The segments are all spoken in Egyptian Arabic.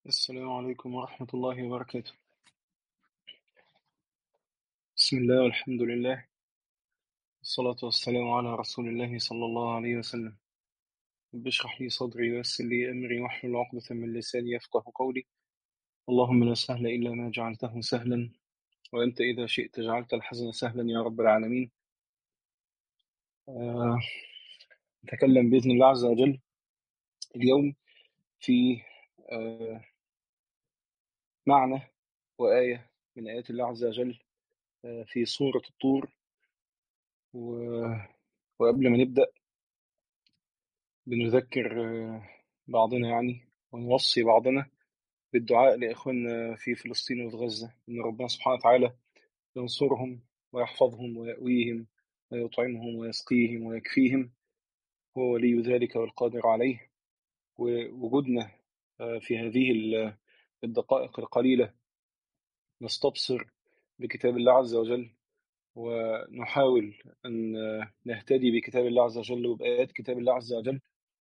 السلام عليكم ورحمة الله وبركاته بسم الله والحمد لله والصلاة والسلام على رسول الله صلى الله عليه وسلم رب اشرح لي صدري ويسر لي أمري واحلل عقدة من لساني يفقه قولي اللهم لا سهل إلا ما جعلته سهلا وأنت إذا شئت جعلت الحزن سهلا يا رب العالمين آه، نتكلم بإذن الله عز وجل اليوم في آه، معنى وآية من آيات الله عز وجل آه، في سورة الطور و- وقبل ما نبدأ بنذكر آه، بعضنا يعني ونوصي بعضنا بالدعاء لإخواننا في فلسطين وفي غزة إن ربنا سبحانه وتعالى ينصرهم ويحفظهم ويأويهم ويطعمهم ويسقيهم ويكفيهم هو ولي ذلك والقادر عليه ووجودنا آه، في هذه ال- الدقائق القليلة نستبصر بكتاب الله عز وجل ونحاول أن آه، نهتدي بكتاب الله عز وجل وبآيات كتاب الله عز وجل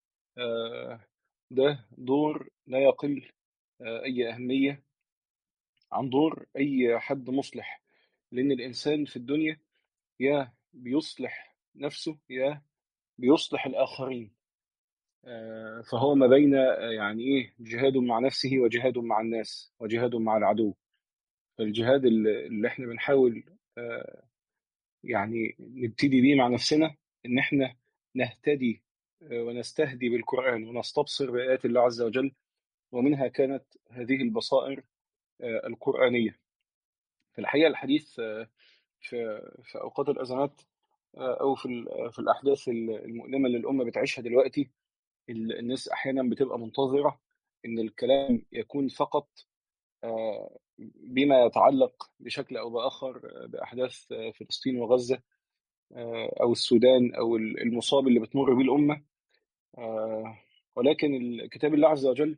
آه، ده دور لا يقل آه، أي أهمية عن دور أي حد مصلح لأن الإنسان في الدنيا يا بيصلح نفسه يا بيصلح الآخرين آه، فهو ما بين آه، يعني إيه جهاد مع نفسه وجهاد مع الناس وجهاد مع العدو فالجهاد اللي اللي إحنا بنحاول آه، يعني نبتدي بيه مع نفسنا إن إحنا نهتدي آه، ونستهدي بالقرآن ونستبصر بآيات الله عز وجل ومنها كانت هذه البصائر آه، القرآنية في الحقيقة الحديث آه، في في أوقات الأزمات آه، أو في ال- في الأحداث المؤلمة اللي الأمة بتعيشها دلوقتي ال- الناس أحيانا بتبقى منتظرة إن الكلام يكون فقط آه، بما يتعلق بشكل أو بآخر آه، بأحداث آه، فلسطين وغزة آه، أو السودان أو ال- المصاب اللي بتمر به الأمة آه، ولكن ال- كتاب الله عز وجل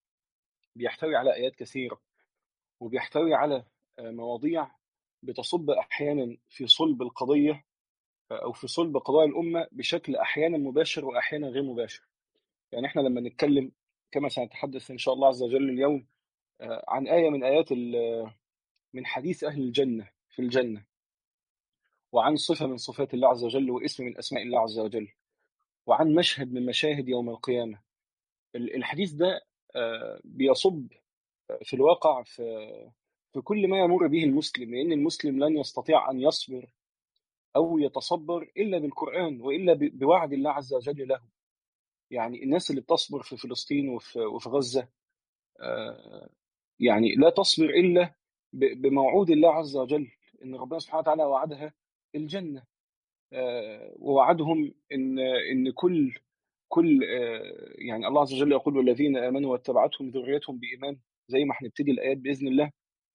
بيحتوي على آيات كثيرة وبيحتوي على آه، مواضيع بتصب أحيانا في صلب القضية آه، أو في صلب قضايا الأمة بشكل أحيانا مباشر وأحيانا غير مباشر يعني إحنا لما نتكلم كما سنتحدث إن شاء الله عز وجل اليوم آه، عن آية من آيات ال- من حديث أهل الجنة في الجنة وعن صفة من صفات الله عز وجل واسم من أسماء الله عز وجل وعن مشهد من مشاهد يوم القيامة ال- الحديث ده آه، بيصب في الواقع في في كل ما يمر به المسلم لأن المسلم لن يستطيع أن يصبر أو يتصبر إلا بالقرآن وإلا ب- بوعد الله عز وجل له يعني الناس اللي بتصبر في فلسطين وفي, وفي غزة آه، يعني لا تصبر إلا ب- بموعود الله عز وجل إن ربنا سبحانه وتعالى وعدها الجنة آه، ووعدهم إن إن كل كل آه، يعني الله عز وجل يقول والذين آمنوا واتبعتهم ذريتهم بإيمان زي ما هنبتدي الآيات بإذن الله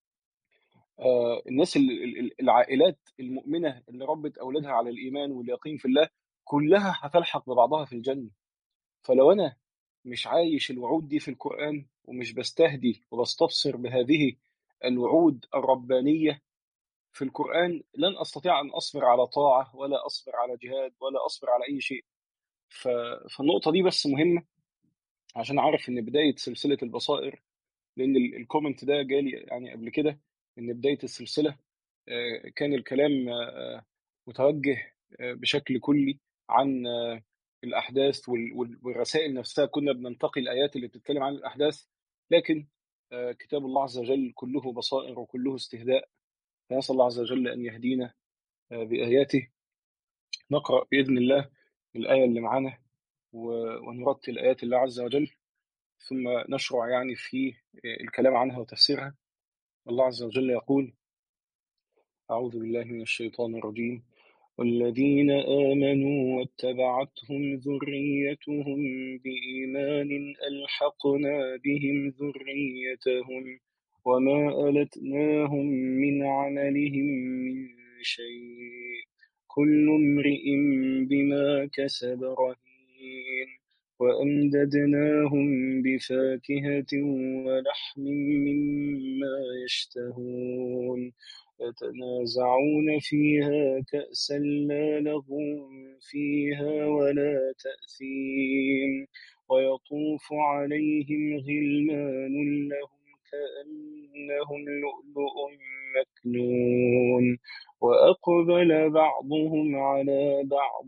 آه، الناس ال- ال- ال- العائلات المؤمنة اللي ربت أولادها على الإيمان واليقين في الله كلها هتلحق ببعضها في الجنة فلو أنا مش عايش الوعود دي في القرآن ومش بستهدي وبستبصر بهذه الوعود الربانية في القرآن لن أستطيع أن أصبر على طاعة ولا أصبر على جهاد ولا أصبر على أي شيء ف... فالنقطة دي بس مهمة عشان أعرف إن بداية سلسلة البصائر لأن ال- الكومنت ده جالي يعني قبل كده إن بداية السلسلة آه، كان الكلام آه، متوجه آه، بشكل كلي عن آه، الأحداث وال- وال- والرسائل نفسها كنا بننتقي الآيات اللي بتتكلم عن الأحداث لكن آه، كتاب الله عز وجل كله بصائر وكله استهداء فنسأل الله عز وجل أن يهدينا آه، بآياته نقرأ بإذن الله الآية اللي معانا و- ونرتل آيات الله عز وجل ثم نشرع يعني في الكلام عنها وتفسيرها الله عز وجل يقول أعوذ بالله من الشيطان الرجيم والذين آمنوا واتبعتهم ذريتهم بإيمان ألحقنا بهم ذريتهم وما ألتناهم من عملهم من شيء كل امرئ بما كسب رهين وأمددناهم بفاكهة ولحم مما يشتهون يتنازعون فيها كأسا لا لغو فيها ولا تأثيم ويطوف عليهم غلمان لهم كأنهم لؤلؤ مكنون وأقبل بعضهم على بعض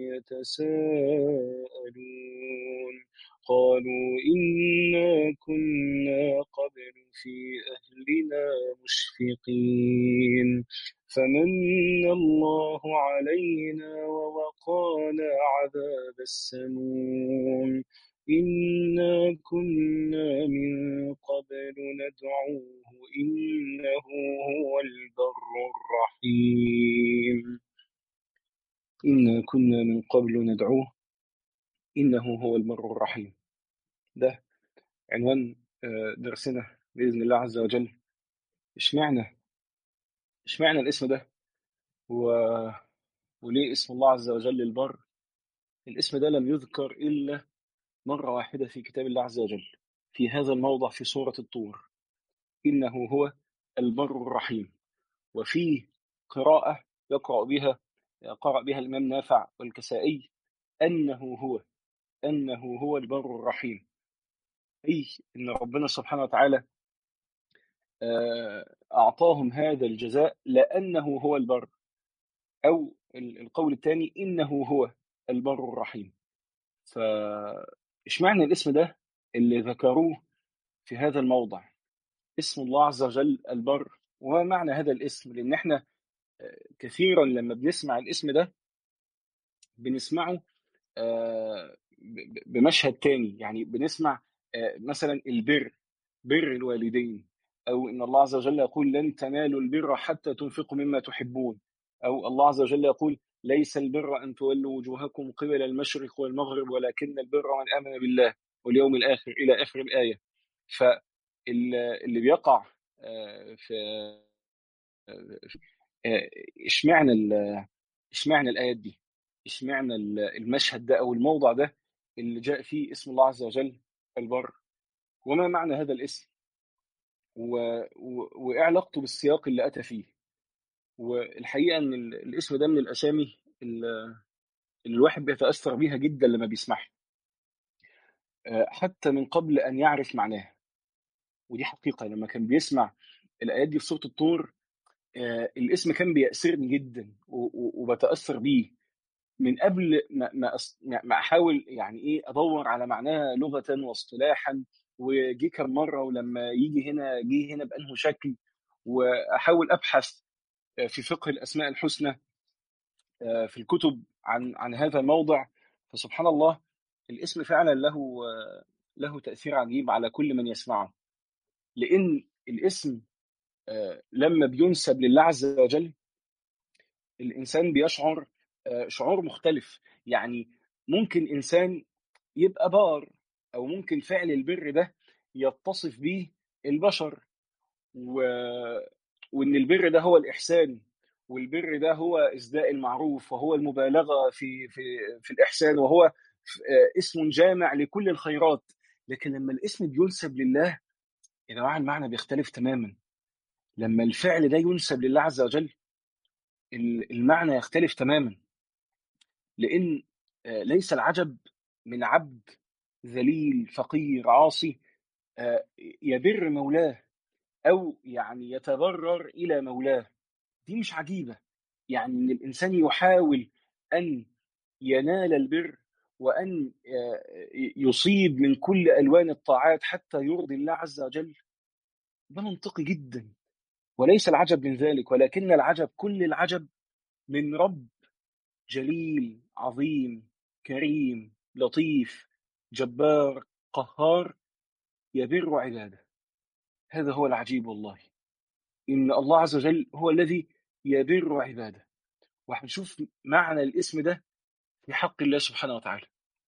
يتساءلون قالوا إنا كنا قبل في أهلنا مشفقين فمن الله علينا ووقانا عذاب السموم إنا كنا من قبل ندعوه إنه هو البر الرحيم إنا كنا من قبل ندعوه إنه هو البر الرحيم ده عنوان درسنا بإذن الله عز وجل اشمعنى اشمعنى الاسم ده و... وليه اسم الله عز وجل البر الاسم ده لم يذكر إلا مرة واحدة في كتاب الله عز وجل في هذا الموضع في سورة الطور إنه هو البر الرحيم وفي قراءة يقرأ بها قرأ بها الإمام نافع والكسائي أنه هو أنه هو البر الرحيم أي إن ربنا سبحانه وتعالى أعطاهم هذا الجزاء لأنه هو البر أو القول الثاني إنه هو البر الرحيم فإشمعنى الاسم ده اللي ذكروه في هذا الموضع اسم الله عز وجل البر وما معنى هذا الاسم لأن احنا كثيرا لما بنسمع الاسم ده بنسمعه بمشهد تاني يعني بنسمع مثلا البر بر الوالدين أو إن الله عز وجل يقول لن تنالوا البر حتى تنفقوا مما تحبون أو الله عز وجل يقول ليس البر أن تولوا وجوهكم قبل المشرق والمغرب ولكن البر من آمن بالله واليوم الآخر إلى آخر الآية فاللي بيقع في اشمعنى اشمعنى الآيات دي اشمعنى المشهد ده أو الموضع ده اللي جاء فيه اسم الله عز وجل البر وما معنى هذا الاسم و... و... وايه علاقته بالسياق اللي اتى فيه والحقيقه ان الاسم ده من الاسامي اللي الواحد بيتاثر بيها جدا لما بيسمعها حتى من قبل ان يعرف معناها ودي حقيقه لما كان بيسمع الايات دي في سوره الطور الاسم كان بيأسرني جدا وبتاثر بيه من قبل ما ما ما احاول يعني ايه ادور على معناها لغه واصطلاحا وجي كم مره ولما يجي هنا جه هنا بانه شكل واحاول ابحث في فقه الاسماء الحسنى في الكتب عن عن هذا الموضع فسبحان الله الاسم فعلا له له تاثير عجيب على كل من يسمعه لان الاسم لما بينسب لله عز وجل الانسان بيشعر شعور مختلف يعني ممكن انسان يبقى بار او ممكن فعل البر ده يتصف به البشر و... وان البر ده هو الاحسان والبر ده هو اسداء المعروف وهو المبالغه في في في الاحسان وهو اسم جامع لكل الخيرات لكن لما الاسم بينسب لله يا جماعه المعنى بيختلف تماما لما الفعل ده ينسب لله عز وجل المعنى يختلف تماما لان ليس العجب من عبد ذليل فقير عاصي يبر مولاه او يعني يتبرر الى مولاه دي مش عجيبه يعني ان الانسان يحاول ان ينال البر وان يصيب من كل الوان الطاعات حتى يرضي الله عز وجل ده منطقي جدا وليس العجب من ذلك ولكن العجب كل العجب من رب جليل عظيم كريم لطيف جبار قهار يبر عباده هذا هو العجيب والله ان الله عز وجل هو الذي يبر عباده وهنشوف معنى الاسم ده في حق الله سبحانه وتعالى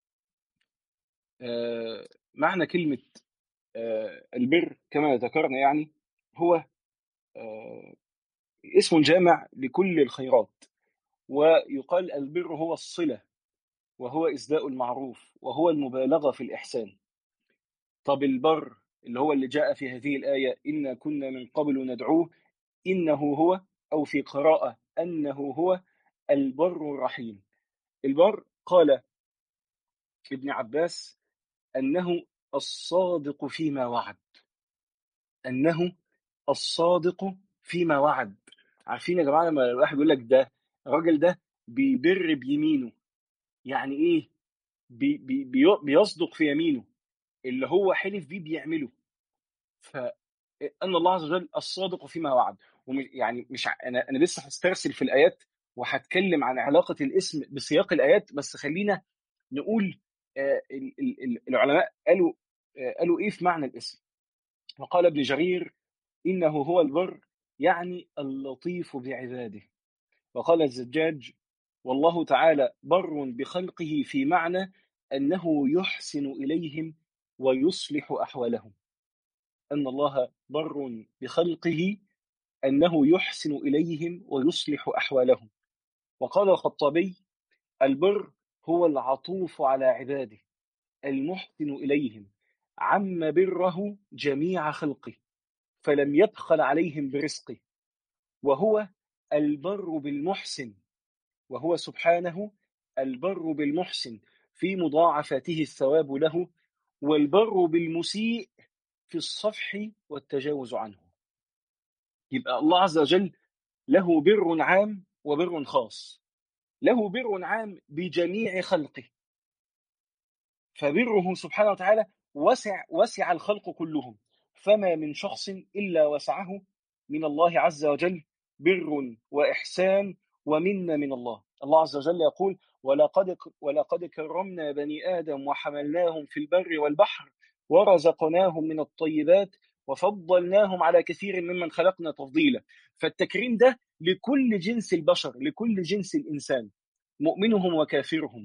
آه معنى كلمة آه البر كما ذكرنا يعني هو آه اسم جامع لكل الخيرات ويقال البر هو الصلة وهو إسداء المعروف وهو المبالغة في الإحسان طب البر اللي هو اللي جاء في هذه الآية إنا كنا من قبل ندعوه إنه هو أو في قراءة أنه هو البر الرحيم البر قال ابن عباس أنه الصادق فيما وعد أنه الصادق فيما وعد عارفين يا جماعة لما الواحد يقول لك ده الراجل ده بيبر بيمينه يعني إيه بي بي بي- بيصدق في يمينه اللي هو حلف بيه بيعمله فأن الله عز وجل الصادق فيما وعد وم- يعني مش ع- انا انا لسه هسترسل في الايات وهتكلم عن علاقه الاسم بسياق الايات بس خلينا نقول آه، ال- ال- ال- العلماء قالوا آه، قالوا ايه في معنى الاسم وقال ابن جرير انه هو البر يعني اللطيف بعباده وقال الزجاج والله تعالى بر بخلقه في معنى انه يحسن اليهم ويصلح احوالهم ان الله بر بخلقه انه يحسن اليهم ويصلح احوالهم وقال الخطابي البر هو العطوف على عباده المحسن اليهم عم بره جميع خلقه فلم يبخل عليهم برزقه وهو البر بالمحسن وهو سبحانه البر بالمحسن في مضاعفاته الثواب له والبر بالمسيء في الصفح والتجاوز عنه يبقى الله عز وجل له بر عام وبر خاص له بر عام بجميع خلقه فبره سبحانه وتعالى وسع وسع الخلق كلهم فما من شخص الا وسعه من الله عز وجل بر واحسان ومنه من الله الله عز وجل يقول ولقد ولقد كرمنا بني ادم وحملناهم في البر والبحر ورزقناهم من الطيبات وفضلناهم على كثير ممن خلقنا تفضيلا فالتكريم ده لكل جنس البشر لكل جنس الانسان مؤمنهم وكافرهم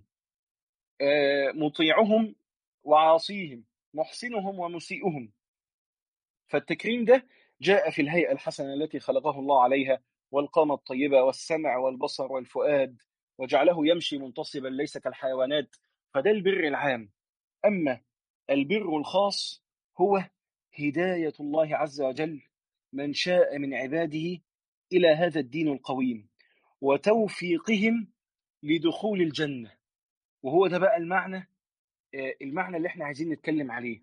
آه، مطيعهم وعاصيهم محسنهم ومسيئهم فالتكريم ده جاء في الهيئة الحسنة التي خلقه الله عليها والقامة الطيبة والسمع والبصر والفؤاد وجعله يمشي منتصبا ليس كالحيوانات فده البر العام أما البر الخاص هو هداية الله عز وجل من شاء من عباده إلى هذا الدين القويم وتوفيقهم لدخول الجنة وهو ده بقى المعنى آه، المعنى اللي احنا عايزين نتكلم عليه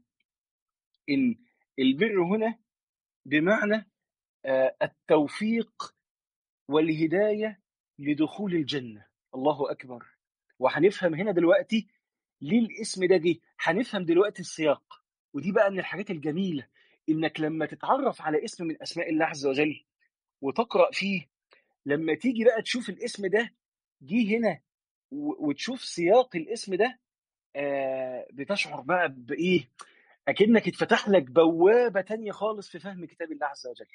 ان البر هنا بمعنى آه، التوفيق والهدايه لدخول الجنه الله اكبر وهنفهم هنا دلوقتي ليه الاسم ده جه هنفهم دلوقتي السياق ودي بقى من الحاجات الجميله انك لما تتعرف على اسم من اسماء الله عز وجل وتقرا فيه لما تيجي بقى تشوف الاسم ده جه هنا و- وتشوف سياق الاسم ده آه، بتشعر بقى بايه اكنك اتفتح لك بوابه تانية خالص في فهم كتاب الله عز وجل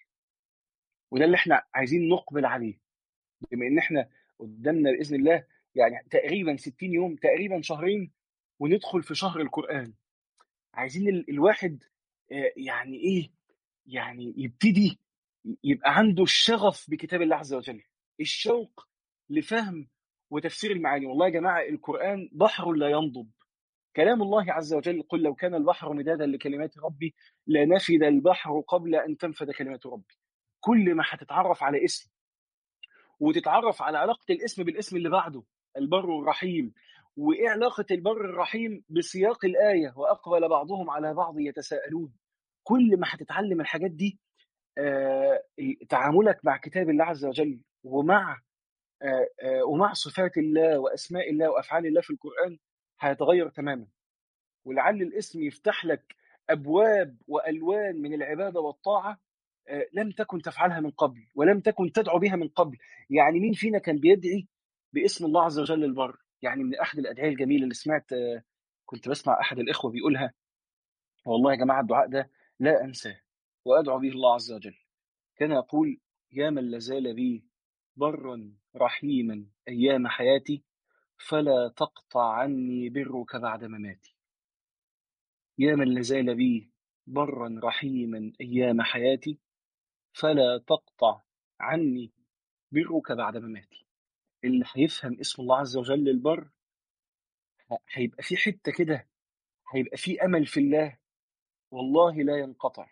وده اللي احنا عايزين نقبل عليه بما ان احنا قدامنا باذن الله يعني تقريبا 60 يوم تقريبا شهرين وندخل في شهر القران عايزين ال- الواحد آه، يعني ايه يعني يبتدي يبقى عنده الشغف بكتاب الله عز وجل الشوق لفهم وتفسير المعاني والله يا جماعه القران بحر لا ينضب كلام الله عز وجل قل لو كان البحر مدادا لكلمات ربي لنفد البحر قبل ان تنفد كلمات ربي كل ما هتتعرف على اسم وتتعرف على علاقه الاسم بالاسم اللي بعده البر الرحيم وايه علاقه البر الرحيم بسياق الايه واقبل بعضهم على بعض يتساءلون كل ما هتتعلم الحاجات دي آه، تعاملك مع كتاب الله عز وجل ومع آه، آه، ومع صفات الله واسماء الله وافعال الله في القران هيتغير تماما ولعل الاسم يفتح لك ابواب والوان من العباده والطاعه آه، لم تكن تفعلها من قبل ولم تكن تدعو بها من قبل يعني مين فينا كان بيدعي باسم الله عز وجل البر يعني من احد الادعيه الجميله اللي سمعت آه، كنت بسمع احد الاخوه بيقولها والله يا جماعه الدعاء ده لا انساه وادعو به الله عز وجل كان يقول يا من لازال بي برا رحيما ايام حياتي فلا تقطع عني برك بعد مماتي يا من لازال بي برا رحيما ايام حياتي فلا تقطع عني برك بعد مماتي اللي هيفهم اسم الله عز وجل البر ه- هيبقى في حته كده هيبقى في امل في الله والله لا ينقطع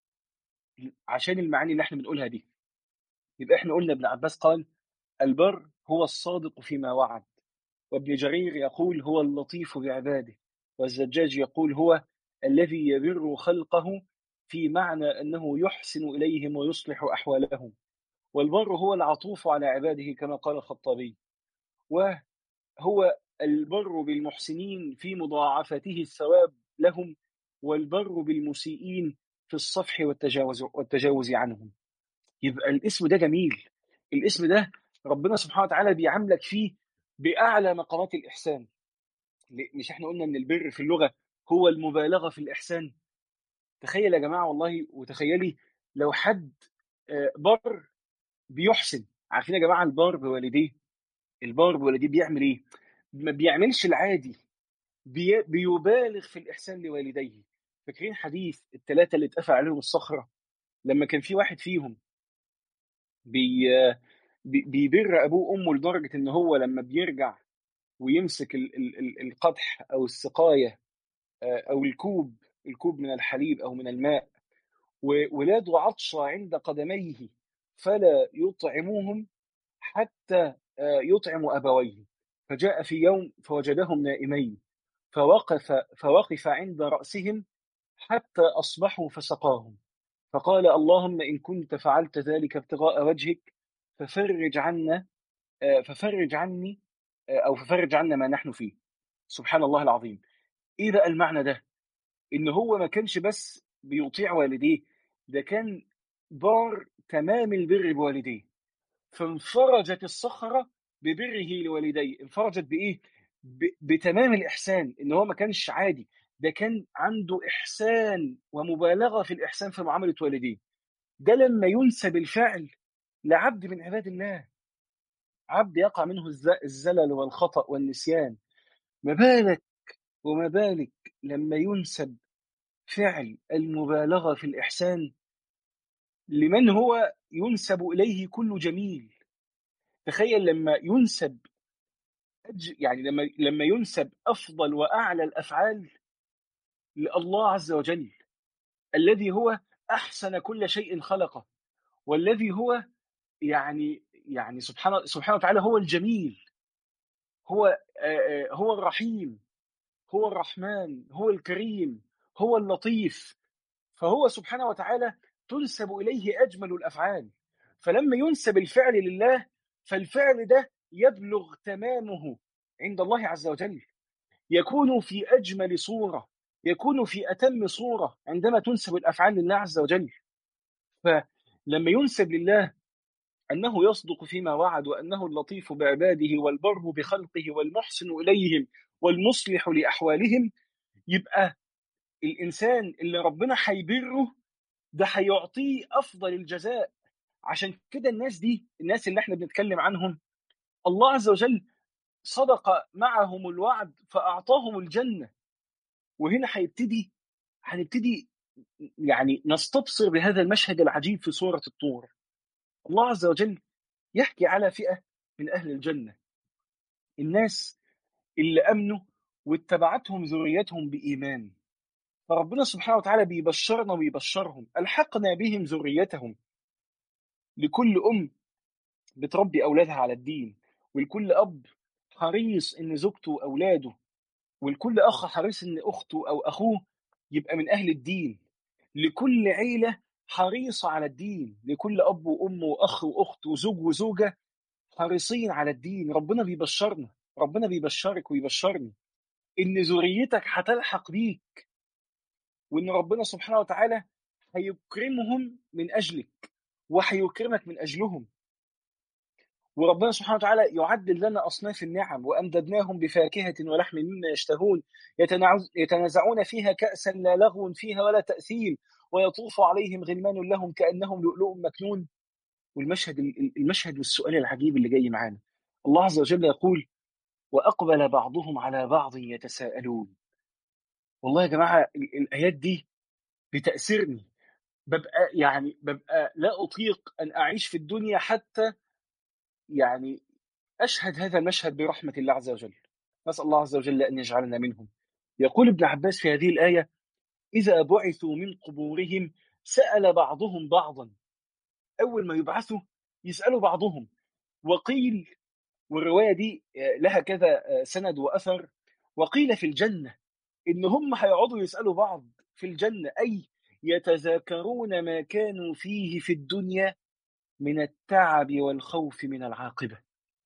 عشان المعاني اللي احنا بنقولها دي يبقى احنا قلنا ابن عباس قال البر هو الصادق فيما وعد وابن جرير يقول هو اللطيف بعباده والزجاج يقول هو الذي يبر خلقه في معنى أنه يحسن إليهم ويصلح أحوالهم والبر هو العطوف على عباده كما قال الخطابي وهو البر بالمحسنين في مضاعفته الثواب لهم والبر بالمسيئين في الصفح والتجاوز, والتجاوز عنهم يبقى الاسم ده جميل الاسم ده ربنا سبحانه وتعالى بيعاملك فيه بأعلى مقامات الإحسان مش احنا قلنا ان البر في اللغة هو المبالغة في الإحسان تخيل يا جماعة والله وتخيلي لو حد بر بيحسن عارفين يا جماعة البار بوالديه البار بوالديه بيعمل ايه ما بيعملش العادي بي بيبالغ في الإحسان لوالديه فاكرين حديث الثلاثة اللي اتقفل عليهم الصخرة لما كان في واحد فيهم بي بيبر ابوه وامه لدرجه ان هو لما بيرجع ويمسك ال ال القدح او السقايه او الكوب الكوب من الحليب او من الماء وولاده عطشى عند قدميه فلا يطعموهم حتى يطعم ابويه فجاء في يوم فوجدهم نائمين فوقف فوقف عند راسهم حتى اصبحوا فسقاهم فقال اللهم إن كنت فعلت ذلك ابتغاء وجهك ففرج عنا ففرج عني أو ففرج عنا ما نحن فيه سبحان الله العظيم إيه بقى المعنى ده إن هو ما كانش بس بيطيع والديه ده كان بار تمام البر بوالديه فانفرجت الصخرة ببره لوالديه انفرجت بإيه بتمام الإحسان إن هو ما كانش عادي ده كان عنده إحسان ومبالغة في الإحسان في معاملة والديه ده لما ينسب الفعل لعبد من عباد الله عبد يقع منه الزلل والخطأ والنسيان ما بالك وما بالك لما ينسب فعل المبالغة في الإحسان لمن هو ينسب إليه كل جميل تخيل لما ينسب يعني لما لما ينسب أفضل وأعلى الأفعال لله عز وجل الذي هو احسن كل شيء خلقه والذي هو يعني يعني سبحانه سبحانه وتعالى هو الجميل هو هو الرحيم هو الرحمن هو الكريم هو اللطيف فهو سبحانه وتعالى تنسب اليه اجمل الافعال فلما ينسب الفعل لله فالفعل ده يبلغ تمامه عند الله عز وجل يكون في اجمل صوره يكون في أتم صورة عندما تنسب الأفعال لله عز وجل فلما ينسب لله أنه يصدق فيما وعد وأنه اللطيف بعباده والبر بخلقه والمحسن إليهم والمصلح لأحوالهم يبقى الإنسان اللي ربنا هيبره ده هيعطيه أفضل الجزاء عشان كده الناس دي الناس اللي احنا بنتكلم عنهم الله عز وجل صدق معهم الوعد فأعطاهم الجنة وهنا هيبتدي هنبتدي يعني نستبصر بهذا المشهد العجيب في سورة الطور الله عز وجل يحكي على فئة من أهل الجنة الناس اللي أمنوا واتبعتهم ذريتهم بإيمان فربنا سبحانه وتعالى بيبشرنا ويبشرهم ألحقنا بهم ذريتهم لكل أم بتربي أولادها على الدين ولكل أب حريص إن زوجته وأولاده ولكل أخ حريص إن أخته أو أخوه يبقى من أهل الدين لكل عيلة حريصة على الدين لكل أب وأم وأخ وأخت وزوج وزوجة حريصين على الدين ربنا بيبشرنا ربنا بيبشرك ويبشرني إن ذريتك هتلحق بيك وإن ربنا سبحانه وتعالى هيكرمهم من أجلك وهيكرمك من أجلهم وربنا سبحانه وتعالى يعدل لنا أصناف النعم وأمددناهم بفاكهة ولحم مما يشتهون يتنازعون فيها كأسا لا لغو فيها ولا تأثيم ويطوف عليهم غلمان لهم كأنهم لؤلؤ مكنون والمشهد المشهد والسؤال العجيب اللي جاي معانا الله عز وجل يقول وأقبل بعضهم على بعض يتساءلون والله يا جماعة الآيات دي بتأثرني ببقى يعني ببقى لا أطيق أن أعيش في الدنيا حتى يعني أشهد هذا المشهد برحمة الله عز وجل نسأل الله عز وجل أن يجعلنا منهم يقول ابن عباس في هذه الآية إذا بعثوا من قبورهم سأل بعضهم بعضا أول ما يبعثوا يسألوا بعضهم وقيل والرواية دي لها كذا سند وأثر وقيل في الجنة إن هم هيقعدوا يسألوا بعض في الجنة أي يتذاكرون ما كانوا فيه في الدنيا من التعب والخوف من العاقبة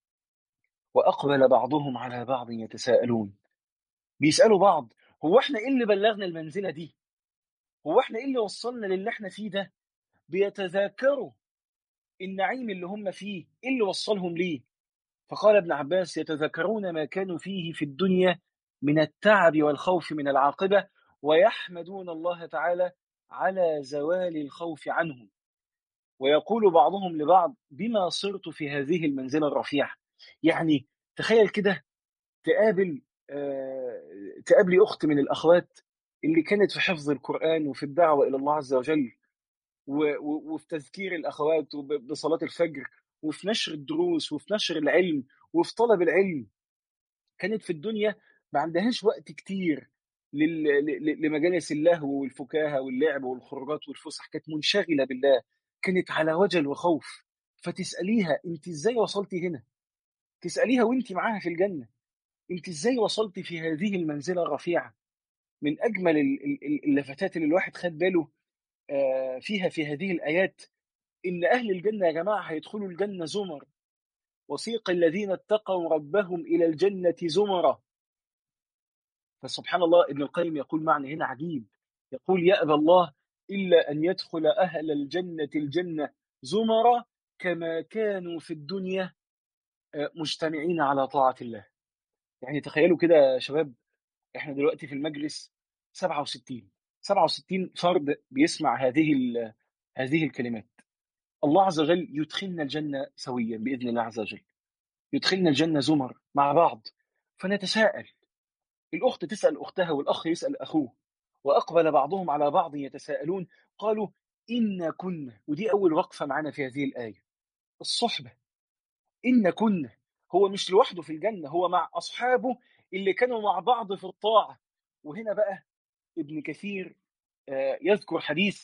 وأقبل بعضهم على بعض يتساءلون بيسألوا بعض هو احنا ايه اللي بلغنا المنزلة دي هو احنا ايه اللي وصلنا للي احنا فيه ده بيتذاكروا النعيم اللي هم فيه ايه اللي وصلهم ليه فقال ابن عباس يتذكرون ما كانوا فيه في الدنيا من التعب والخوف من العاقبة ويحمدون الله تعالى على زوال الخوف عنهم ويقول بعضهم لبعض بما صرت في هذه المنزلة الرفيعة يعني تخيل كده تقابل آه، تقابلي أخت من الأخوات اللي كانت في حفظ القرآن وفي الدعوة إلى الله عز وجل و- و- وفي تذكير الأخوات وب- بصلاة الفجر وفي نشر الدروس وفي نشر العلم وفي طلب العلم كانت في الدنيا ما عندهاش وقت كتير لل- ل- لمجالس اللهو والفكاهة واللعب والخروجات والفسح كانت منشغلة بالله كانت على وجل وخوف فتسأليها انت ازاي وصلتي هنا تسأليها وانت معاها في الجنة انت ازاي وصلتي في هذه المنزلة الرفيعة من أجمل ال- ال- ال- اللفتات اللي الواحد خد باله آه، فيها في هذه الآيات إن أهل الجنة يا جماعة هيدخلوا الجنة زمر وسيق الذين اتقوا ربهم إلى الجنة زمرا فسبحان الله ابن القيم يقول معنى هنا عجيب يقول يأبى الله إلا أن يدخل أهل الجنة الجنة زمرا كما كانوا في الدنيا آه، مجتمعين على طاعة الله يعني تخيلوا كده يا شباب احنا دلوقتي في المجلس 67 67 فرد بيسمع هذه ال- هذه الكلمات الله عز وجل يدخلنا الجنة سويا بإذن الله عز وجل يدخلنا الجنة زمر مع بعض فنتساءل الأخت تسأل أختها والأخ يسأل أخوه وأقبل بعضهم على بعض يتساءلون قالوا إنا كنا ودي أول وقفة معنا في هذه الآية الصحبة إن كنا هو مش لوحده في الجنة هو مع أصحابه اللي كانوا مع بعض في الطاعة وهنا بقى ابن كثير آه، يذكر حديث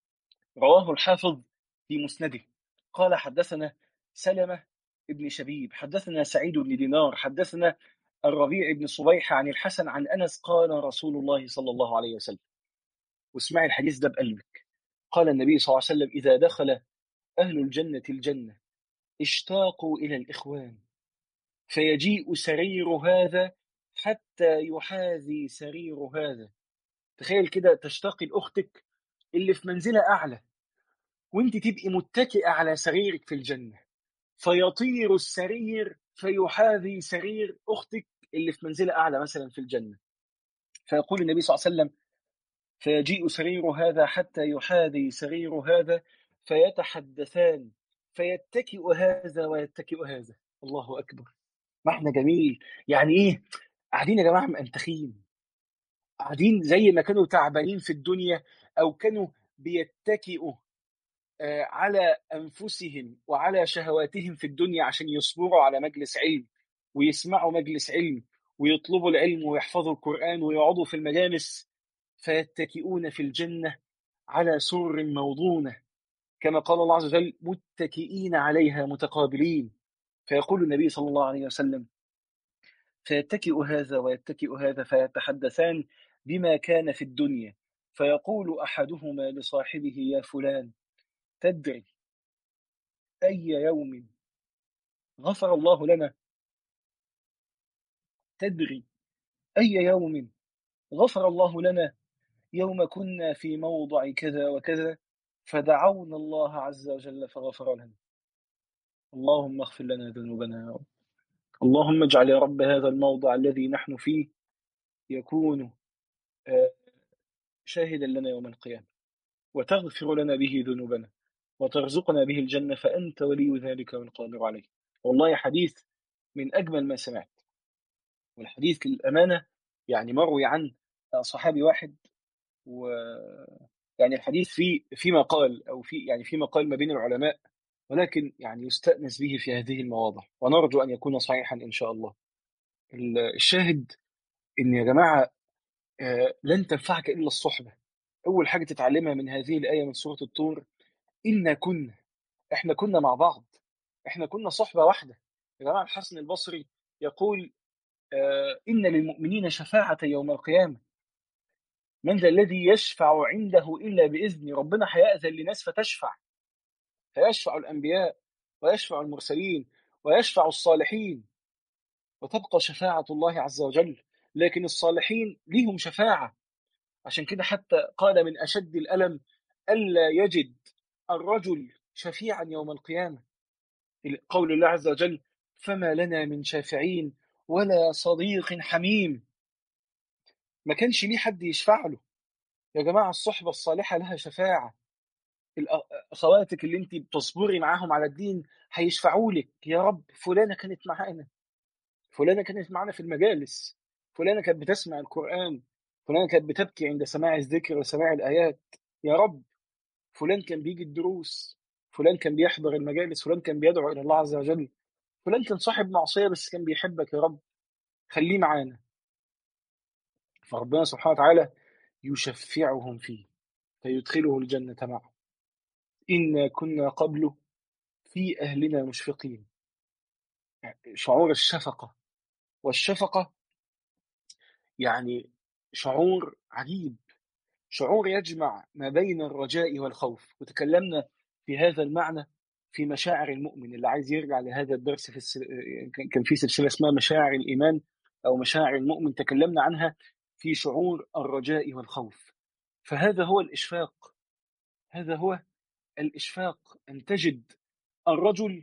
رواه الحافظ في مسنده قال حدثنا سلمة ابن شبيب حدثنا سعيد بن دينار حدثنا الربيع بن صبيح عن الحسن عن أنس قال رسول الله صلى الله عليه وسلم واسمعي الحديث ده بقلبك قال النبي صلى الله عليه وسلم إذا دخل أهل الجنة الجنة اشتاقوا إلى الإخوان فيجيء سرير هذا حتى يحاذي سرير هذا تخيل كده تشتاقي لأختك اللي في منزلة أعلى وانت تبقي متكئة على سريرك في الجنة فيطير السرير فيحاذي سرير أختك اللي في منزلة أعلى مثلا في الجنة فيقول النبي صلى الله عليه وسلم فيجيء سرير هذا حتى يحاذي سرير هذا فيتحدثان فيتكئ هذا ويتكئ هذا الله أكبر معنى جميل يعني إيه قاعدين يا جماعة مأنتخين قاعدين زي ما كانوا تعبانين في الدنيا أو كانوا بيتكئوا آه، على أنفسهم وعلى شهواتهم في الدنيا عشان يصبروا على مجلس علم ويسمعوا مجلس علم ويطلبوا العلم ويحفظوا القرآن ويقعدوا في المجالس فيتكئون في الجنة على سر موضونة كما قال الله عز وجل متكئين عليها متقابلين فيقول النبي صلى الله عليه وسلم فيتكئ هذا ويتكئ هذا فيتحدثان بما كان في الدنيا فيقول أحدهما لصاحبه يا فلان تدري أي يوم غفر الله لنا تدري أي يوم غفر الله لنا يوم كنا في موضع كذا وكذا فدعونا الله عز وجل فغفر لنا اللهم اغفر لنا ذنوبنا يا رب اللهم اجعل يا رب هذا الموضع الذي نحن فيه يكون آه، شاهدا لنا يوم القيامة وتغفر لنا به ذنوبنا وترزقنا به الجنة فأنت ولي ذلك والقادر عليه والله حديث من أجمل ما سمعت والحديث للأمانة يعني مروي عن صحابي واحد و يعني الحديث في في مقال أو في يعني في مقال ما بين العلماء ولكن يعني يستأنس به في هذه المواضع ونرجو أن يكون صحيحا إن شاء الله ال- الشاهد إن يا جماعة آه، لن تنفعك إلا الصحبة أول حاجة تتعلمها من هذه الآية من سورة الطور إنا كنا إحنا كنا مع بعض إحنا كنا صحبة واحدة يا جماعة الحسن البصري يقول آه، إن للمؤمنين شفاعة يوم القيامة من ذا الذي يشفع عنده إلا بإذن ربنا هيأذن لناس فتشفع فيشفع الأنبياء ويشفع المرسلين ويشفع الصالحين وتبقى شفاعة الله عز وجل لكن الصالحين ليهم شفاعة عشان كده حتى قال من أشد الألم ألا يجد الرجل شفيعا يوم القيامة قول الله عز وجل فما لنا من شافعين ولا صديق حميم ما كانش ليه حد يشفع له يا جماعة الصحبة الصالحة لها شفاعة أخواتك اللي انت بتصبري معاهم على الدين هيشفعوا لك يا رب فلانة كانت معانا فلانة كانت معانا في المجالس فلانة كانت بتسمع القرآن فلانة كانت بتبكي عند سماع الذكر وسماع الآيات يا رب فلان كان بيجي الدروس فلان كان بيحضر المجالس فلان كان بيدعو إلى الله عز وجل فلان كان صاحب معصية بس كان بيحبك يا رب خليه معانا فربنا سبحانه وتعالى يشفعهم فيه فيدخله الجنة معه إنا كنا قبل في أهلنا مشفقين شعور الشفقة والشفقة يعني شعور عجيب شعور يجمع ما بين الرجاء والخوف وتكلمنا في هذا المعنى في مشاعر المؤمن اللي عايز يرجع لهذا الدرس في السل... كان في سلسلة اسمها مشاعر الإيمان أو مشاعر المؤمن تكلمنا عنها في شعور الرجاء والخوف فهذا هو الإشفاق هذا هو الإشفاق أن تجد الرجل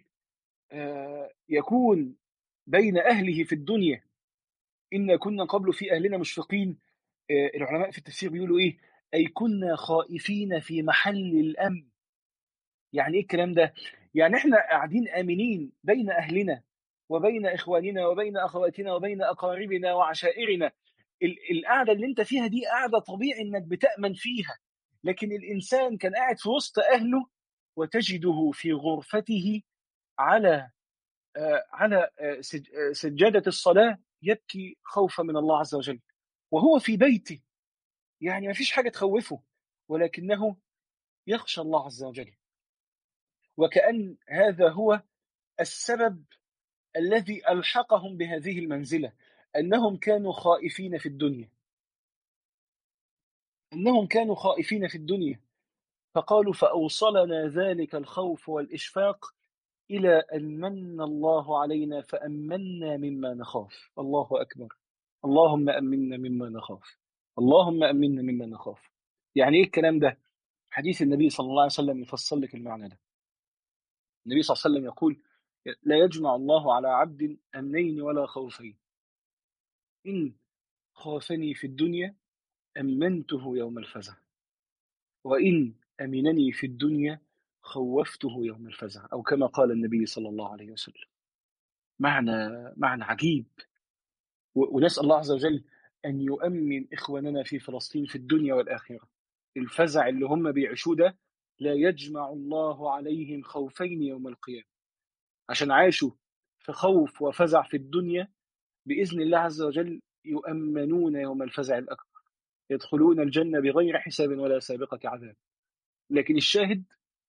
يكون بين أهله في الدنيا إن كنا قبل في أهلنا مشفقين العلماء في التفسير بيقولوا إيه أي كنا خائفين في محل الأمن يعني إيه الكلام ده يعني إحنا قاعدين آمنين بين أهلنا وبين إخواننا وبين أخواتنا وبين أقاربنا وعشائرنا القعدة اللي أنت فيها دي قعدة طبيعي إنك بتأمن فيها لكن الإنسان كان قاعد في وسط أهله وتجده في غرفته على على سجادة الصلاة يبكي خوفا من الله عز وجل وهو في بيته يعني ما فيش حاجة تخوفه ولكنه يخشى الله عز وجل وكأن هذا هو السبب الذي ألحقهم بهذه المنزلة أنهم كانوا خائفين في الدنيا أنهم كانوا خائفين في الدنيا فقالوا فأوصلنا ذلك الخوف والإشفاق إلى أن من الله علينا فأمنا مما نخاف الله أكبر اللهم أمنا مما نخاف اللهم أمنا مما نخاف يعني إيه الكلام ده حديث النبي صلى الله عليه وسلم يفصل لك المعنى ده النبي صلى الله عليه وسلم يقول لا يجمع الله على عبد أمنين ولا خوفين إن خافني في الدنيا أمنته يوم الفزع وإن أمنني في الدنيا خوفته يوم الفزع أو كما قال النبي صلى الله عليه وسلم معنى معنى عجيب ونسأل الله عز وجل أن يؤمن إخواننا في فلسطين في الدنيا والآخرة الفزع اللي هم بيعيشوه ده لا يجمع الله عليهم خوفين يوم القيامة عشان عاشوا في خوف وفزع في الدنيا بإذن الله عز وجل يؤمنون يوم الفزع الأكبر يدخلون الجنة بغير حساب ولا سابقة عذاب لكن الشاهد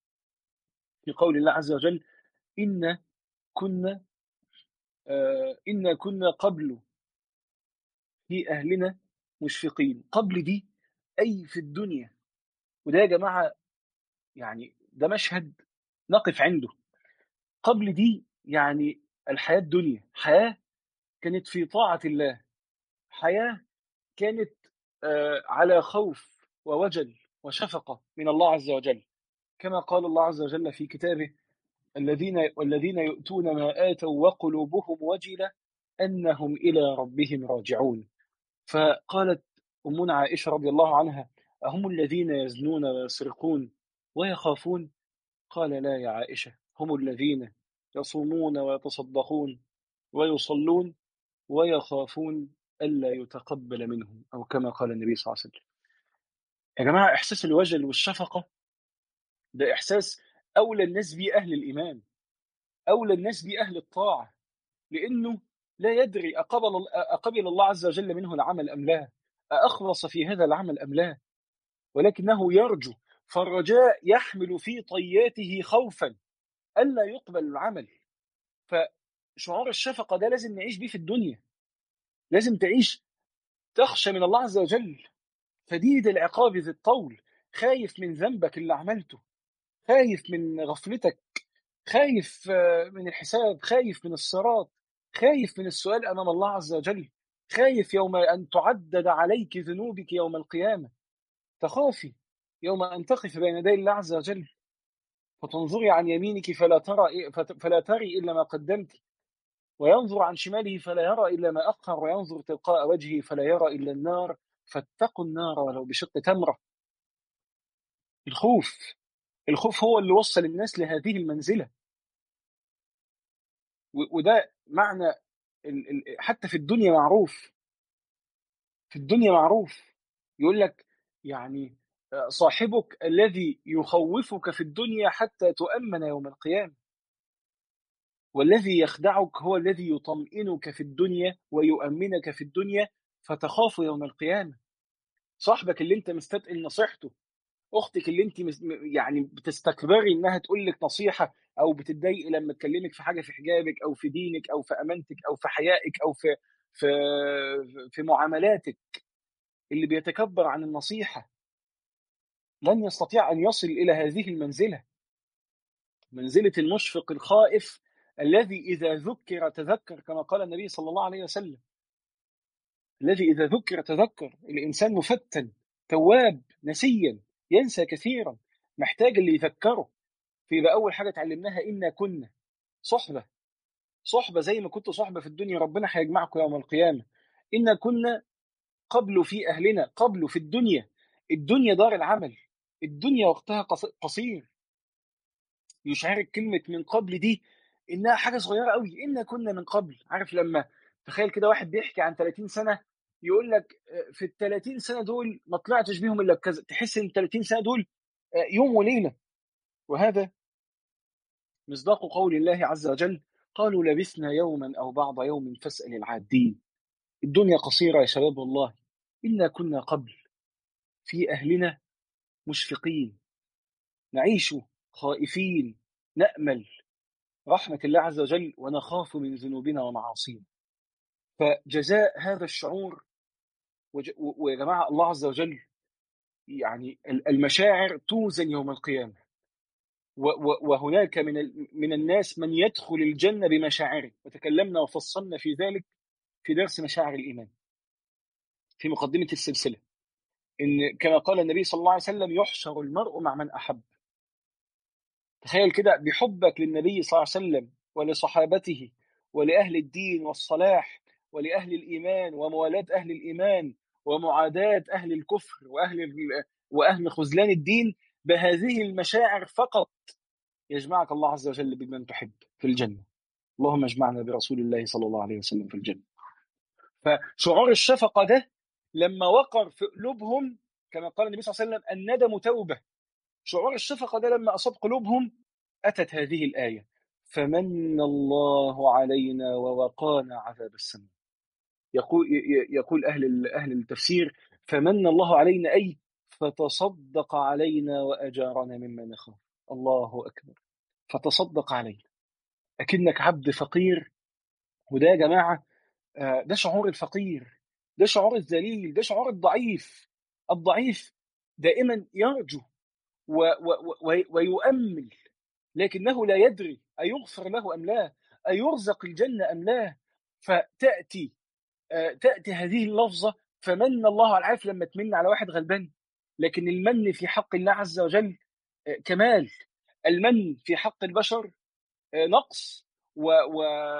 في قول الله عز وجل إن كنا آه إن كنا قبل في أهلنا مشفقين قبل دي أي في الدنيا وده يا جماعة يعني ده مشهد نقف عنده قبل دي يعني الحياة الدنيا حياة كانت في طاعة الله حياة كانت آه على خوف ووجل وشفقة من الله عز وجل كما قال الله عز وجل في كتابه الذين والذين يؤتون ما آتوا وقلوبهم وجلة أنهم إلى ربهم راجعون فقالت أمنا عائشة رضي الله عنها أهم الذين يزنون ويسرقون ويخافون قال لا يا عائشة هم الذين يصومون ويتصدقون ويصلون ويخافون ألا يتقبل منهم أو كما قال النبي صلى الله عليه وسلم يا جماعة إحساس الوجل والشفقة ده إحساس أولى الناس بيه أهل الإيمان أولى الناس بيه أهل الطاعة لأنه لا يدري أقبل, أقبل الله عز وجل منه العمل أم لا أخلص في هذا العمل أم لا ولكنه يرجو فالرجاء يحمل في طياته خوفا ألا يقبل العمل فشعور الشفقة ده لازم نعيش بيه في الدنيا لازم تعيش تخشى من الله عز وجل شديد العقاب ذي الطول خايف من ذنبك اللي عملته خايف من غفلتك خايف من الحساب خايف من الصراط خايف من السؤال امام الله عز وجل خايف يوم ان تعدد عليك ذنوبك يوم القيامه تخافي يوم ان تقف بين يدي الله عز وجل فتنظري عن يمينك فلا ترى فلا تري الا ما قدمت وينظر عن شماله فلا يرى الا ما اخر وينظر تلقاء وجهه فلا يرى الا النار فاتقوا النار ولو بشق تمره الخوف الخوف هو اللي وصل الناس لهذه المنزله وده معنى حتى في الدنيا معروف في الدنيا معروف يقول لك يعني صاحبك الذي يخوفك في الدنيا حتى تؤمن يوم القيامة والذي يخدعك هو الذي يطمئنك في الدنيا ويؤمنك في الدنيا فتخاف يوم القيامة صاحبك اللي انت مستثقل نصيحته اختك اللي انت يعني بتستكبري انها تقول لك نصيحه او بتتضايقي لما تكلمك في حاجه في حجابك او في دينك او في امانتك او في حيائك او في في في معاملاتك اللي بيتكبر عن النصيحه لن يستطيع ان يصل الى هذه المنزله منزله المشفق الخائف الذي اذا ذكر تذكر كما قال النبي صلى الله عليه وسلم الذي اذا ذكر تذكر الانسان مفتن تواب نسيا ينسى كثيرا محتاج اللي يذكره فيبقى اول حاجه اتعلمناها انا كنا صحبه صحبه زي ما كنت صحبه في الدنيا ربنا هيجمعكم يوم القيامه انا كنا قبل في اهلنا قبل في الدنيا الدنيا دار العمل الدنيا وقتها قصير يشعرك كلمه من قبل دي انها حاجه صغيره قوي انا كنا من قبل عارف لما تخيل كده واحد بيحكي عن 30 سنه يقول لك في ال 30 سنه دول ما طلعتش بيهم الا بكذا تحس ان ال 30 سنه دول يوم وليله وهذا مصداق قول الله عز وجل قالوا لبثنا يوما او بعض يوم فاسال العادين الدنيا قصيره يا شباب والله انا كنا قبل في اهلنا مشفقين نعيش خائفين نامل رحمه الله عز وجل ونخاف من ذنوبنا ومعاصينا فجزاء هذا الشعور ويا جماعه الله عز وجل يعني المشاعر توزن يوم القيامه وهناك من من الناس من يدخل الجنه بمشاعره وتكلمنا وفصلنا في ذلك في درس مشاعر الايمان في مقدمه السلسله ان كما قال النبي صلى الله عليه وسلم يحشر المرء مع من احب تخيل كده بحبك للنبي صلى الله عليه وسلم ولصحابته ولاهل الدين والصلاح ولاهل الايمان وموالاه اهل الايمان ومعاداه اهل الكفر واهل واهل خذلان الدين بهذه المشاعر فقط يجمعك الله عز وجل بمن تحب في الجنه اللهم اجمعنا برسول الله صلى الله عليه وسلم في الجنه فشعور الشفقه ده لما وقر في قلوبهم كما قال النبي صلى الله عليه وسلم الندم توبه شعور الشفقه ده لما اصاب قلوبهم اتت هذه الايه فمن الله علينا ووقانا عذاب السموم يقول يقول اهل اهل التفسير فمن الله علينا اي فتصدق علينا واجارنا مما نخاف الله اكبر فتصدق علينا اكنك عبد فقير وده يا جماعه ده شعور الفقير ده شعور الذليل ده شعور الضعيف الضعيف دائما يرجو و و و ويؤمل لكنه لا يدري أيغفر له أم لا أيرزق الجنة أم لا فتأتي تأتي هذه اللفظة فمن الله على العافية لما تمن على واحد غلبان لكن المن في حق الله عز وجل كمال المن في حق البشر نقص و و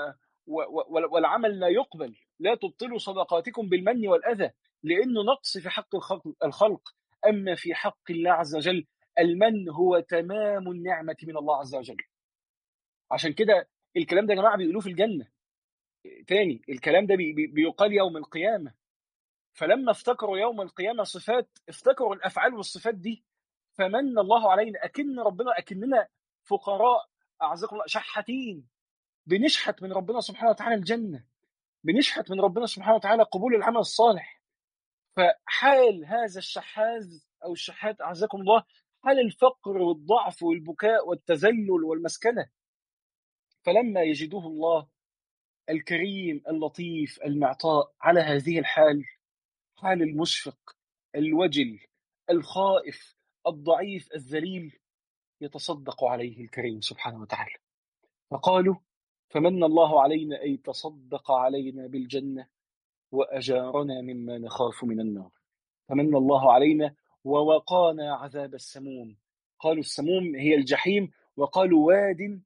و والعمل لا يقبل لا تبطلوا صدقاتكم بالمن والأذى لأنه نقص في حق الخلق أما في حق الله عز وجل المن هو تمام النعمة من الله عز وجل عشان كده الكلام ده يا جماعة بيقولوه في الجنة تاني الكلام ده بي بيقال يوم القيامة فلما افتكروا يوم القيامة صفات افتكروا الأفعال والصفات دي فمن الله علينا أكن ربنا أكننا فقراء أعزكم الله شحاتين بنشحت من ربنا سبحانه وتعالى الجنة بنشحت من ربنا سبحانه وتعالى قبول العمل الصالح فحال هذا الشحاذ أو الشحات أعزكم الله حال الفقر والضعف والبكاء والتذلل والمسكنة فلما يجده الله الكريم اللطيف المعطاء على هذه الحال حال المشفق الوجل الخائف الضعيف الذليل يتصدق عليه الكريم سبحانه وتعالى فقالوا فمن الله علينا أي تصدق علينا بالجنة وأجارنا مما نخاف من النار فمن الله علينا ووقانا عذاب السموم قالوا السموم هي الجحيم وقالوا واد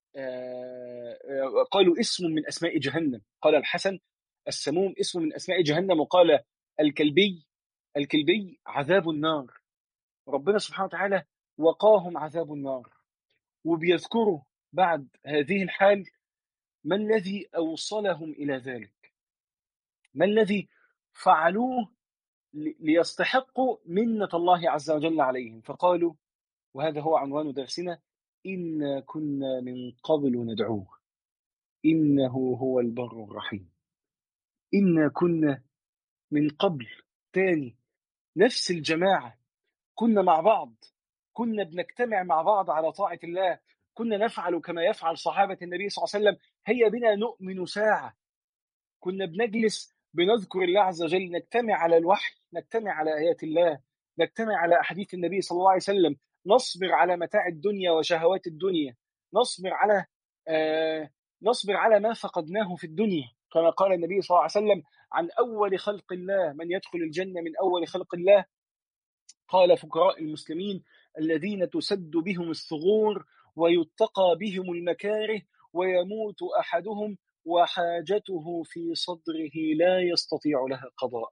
آه، آه، قالوا اسم من أسماء جهنم قال الحسن السموم اسم من أسماء جهنم وقال الكلبي الكلبي عذاب النار ربنا سبحانه وتعالى وقاهم عذاب النار وبيذكروا بعد هذه الحال ما الذي أوصلهم إلى ذلك ما الذي فعلوه ليستحقوا منة الله عز وجل عليهم فقالوا وهذا هو عنوان درسنا إنا كنا من قبل ندعوه إنه هو البر الرحيم إنا كنا من قبل تاني نفس الجماعة كنا مع بعض كنا بنجتمع مع بعض على طاعة الله كنا نفعل كما يفعل صحابة النبي صلى الله عليه وسلم هيا بنا نؤمن ساعة كنا بنجلس بنذكر الله عز وجل نجتمع على الوحي نجتمع على آيات الله نجتمع على أحاديث النبي صلى الله عليه وسلم نصبر على متاع الدنيا وشهوات الدنيا نصبر على آه نصبر على ما فقدناه في الدنيا كما قال النبي صلى الله عليه وسلم عن أول خلق الله من يدخل الجنة من أول خلق الله قال فقراء المسلمين الذين تسد بهم الثغور ويتقى بهم المكاره ويموت أحدهم وحاجته في صدره لا يستطيع لها قضاء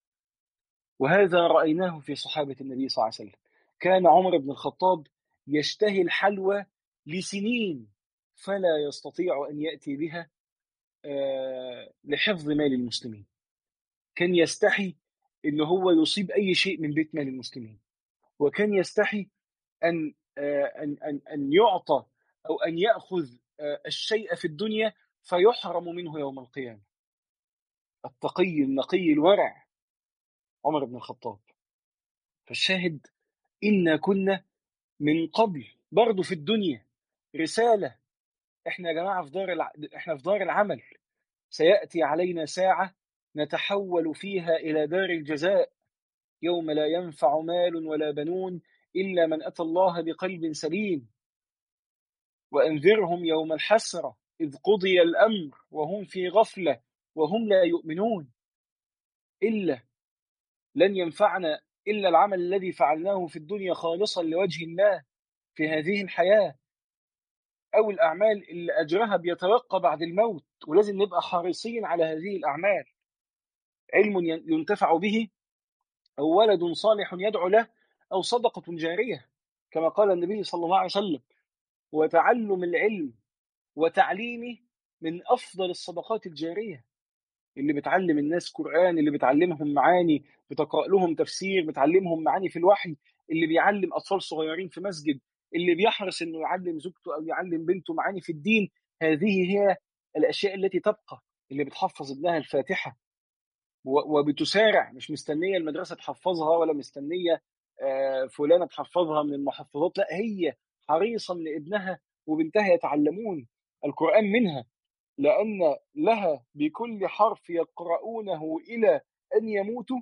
وهذا رأيناه في صحابة النبي صلى الله عليه وسلم كان عمر بن الخطاب يشتهي الحلوى لسنين فلا يستطيع أن يأتي بها آه، لحفظ مال المسلمين كان يستحي ان هو يصيب اي شيء من بيت مال المسلمين وكان يستحي ان آه، ان ان ان يعطى او ان ياخذ آه، الشيء في الدنيا فيحرم منه يوم القيامه التقي النقي الورع عمر بن الخطاب فالشاهد إنا كنا من قبل برضه في الدنيا رسالة احنا يا جماعة في دار الع... احنا في دار العمل سيأتي علينا ساعة نتحول فيها إلى دار الجزاء يوم لا ينفع مال ولا بنون إلا من أتى الله بقلب سليم وأنذرهم يوم الحسرة إذ قضي الأمر وهم في غفلة وهم لا يؤمنون إلا لن ينفعنا إلا العمل الذي فعلناه في الدنيا خالصا لوجه الله في هذه الحياة أو الأعمال اللي أجرها بيتوقع بعد الموت ولازم نبقى حريصين على هذه الأعمال علم ينتفع به أو ولد صالح يدعو له أو صدقة جارية كما قال النبي صلى الله عليه وسلم وتعلم العلم وتعليمه من أفضل الصدقات الجارية اللي بتعلم الناس قرآن اللي بتعلمهم معاني بتقرأ لهم تفسير بتعلمهم معاني في الوحي اللي بيعلم أطفال صغيرين في مسجد اللي بيحرص إنه يعلم زوجته أو يعلم بنته معاني في الدين هذه هي الأشياء التي تبقى اللي بتحفظ ابنها الفاتحة وبتسارع مش مستنية المدرسة تحفظها ولا مستنية آه، فلانة تحفظها من المحفظات لا هي حريصة من ابنها وبنتها يتعلمون القرآن منها لأن لها بكل حرف يقرؤونه إلى أن يموتوا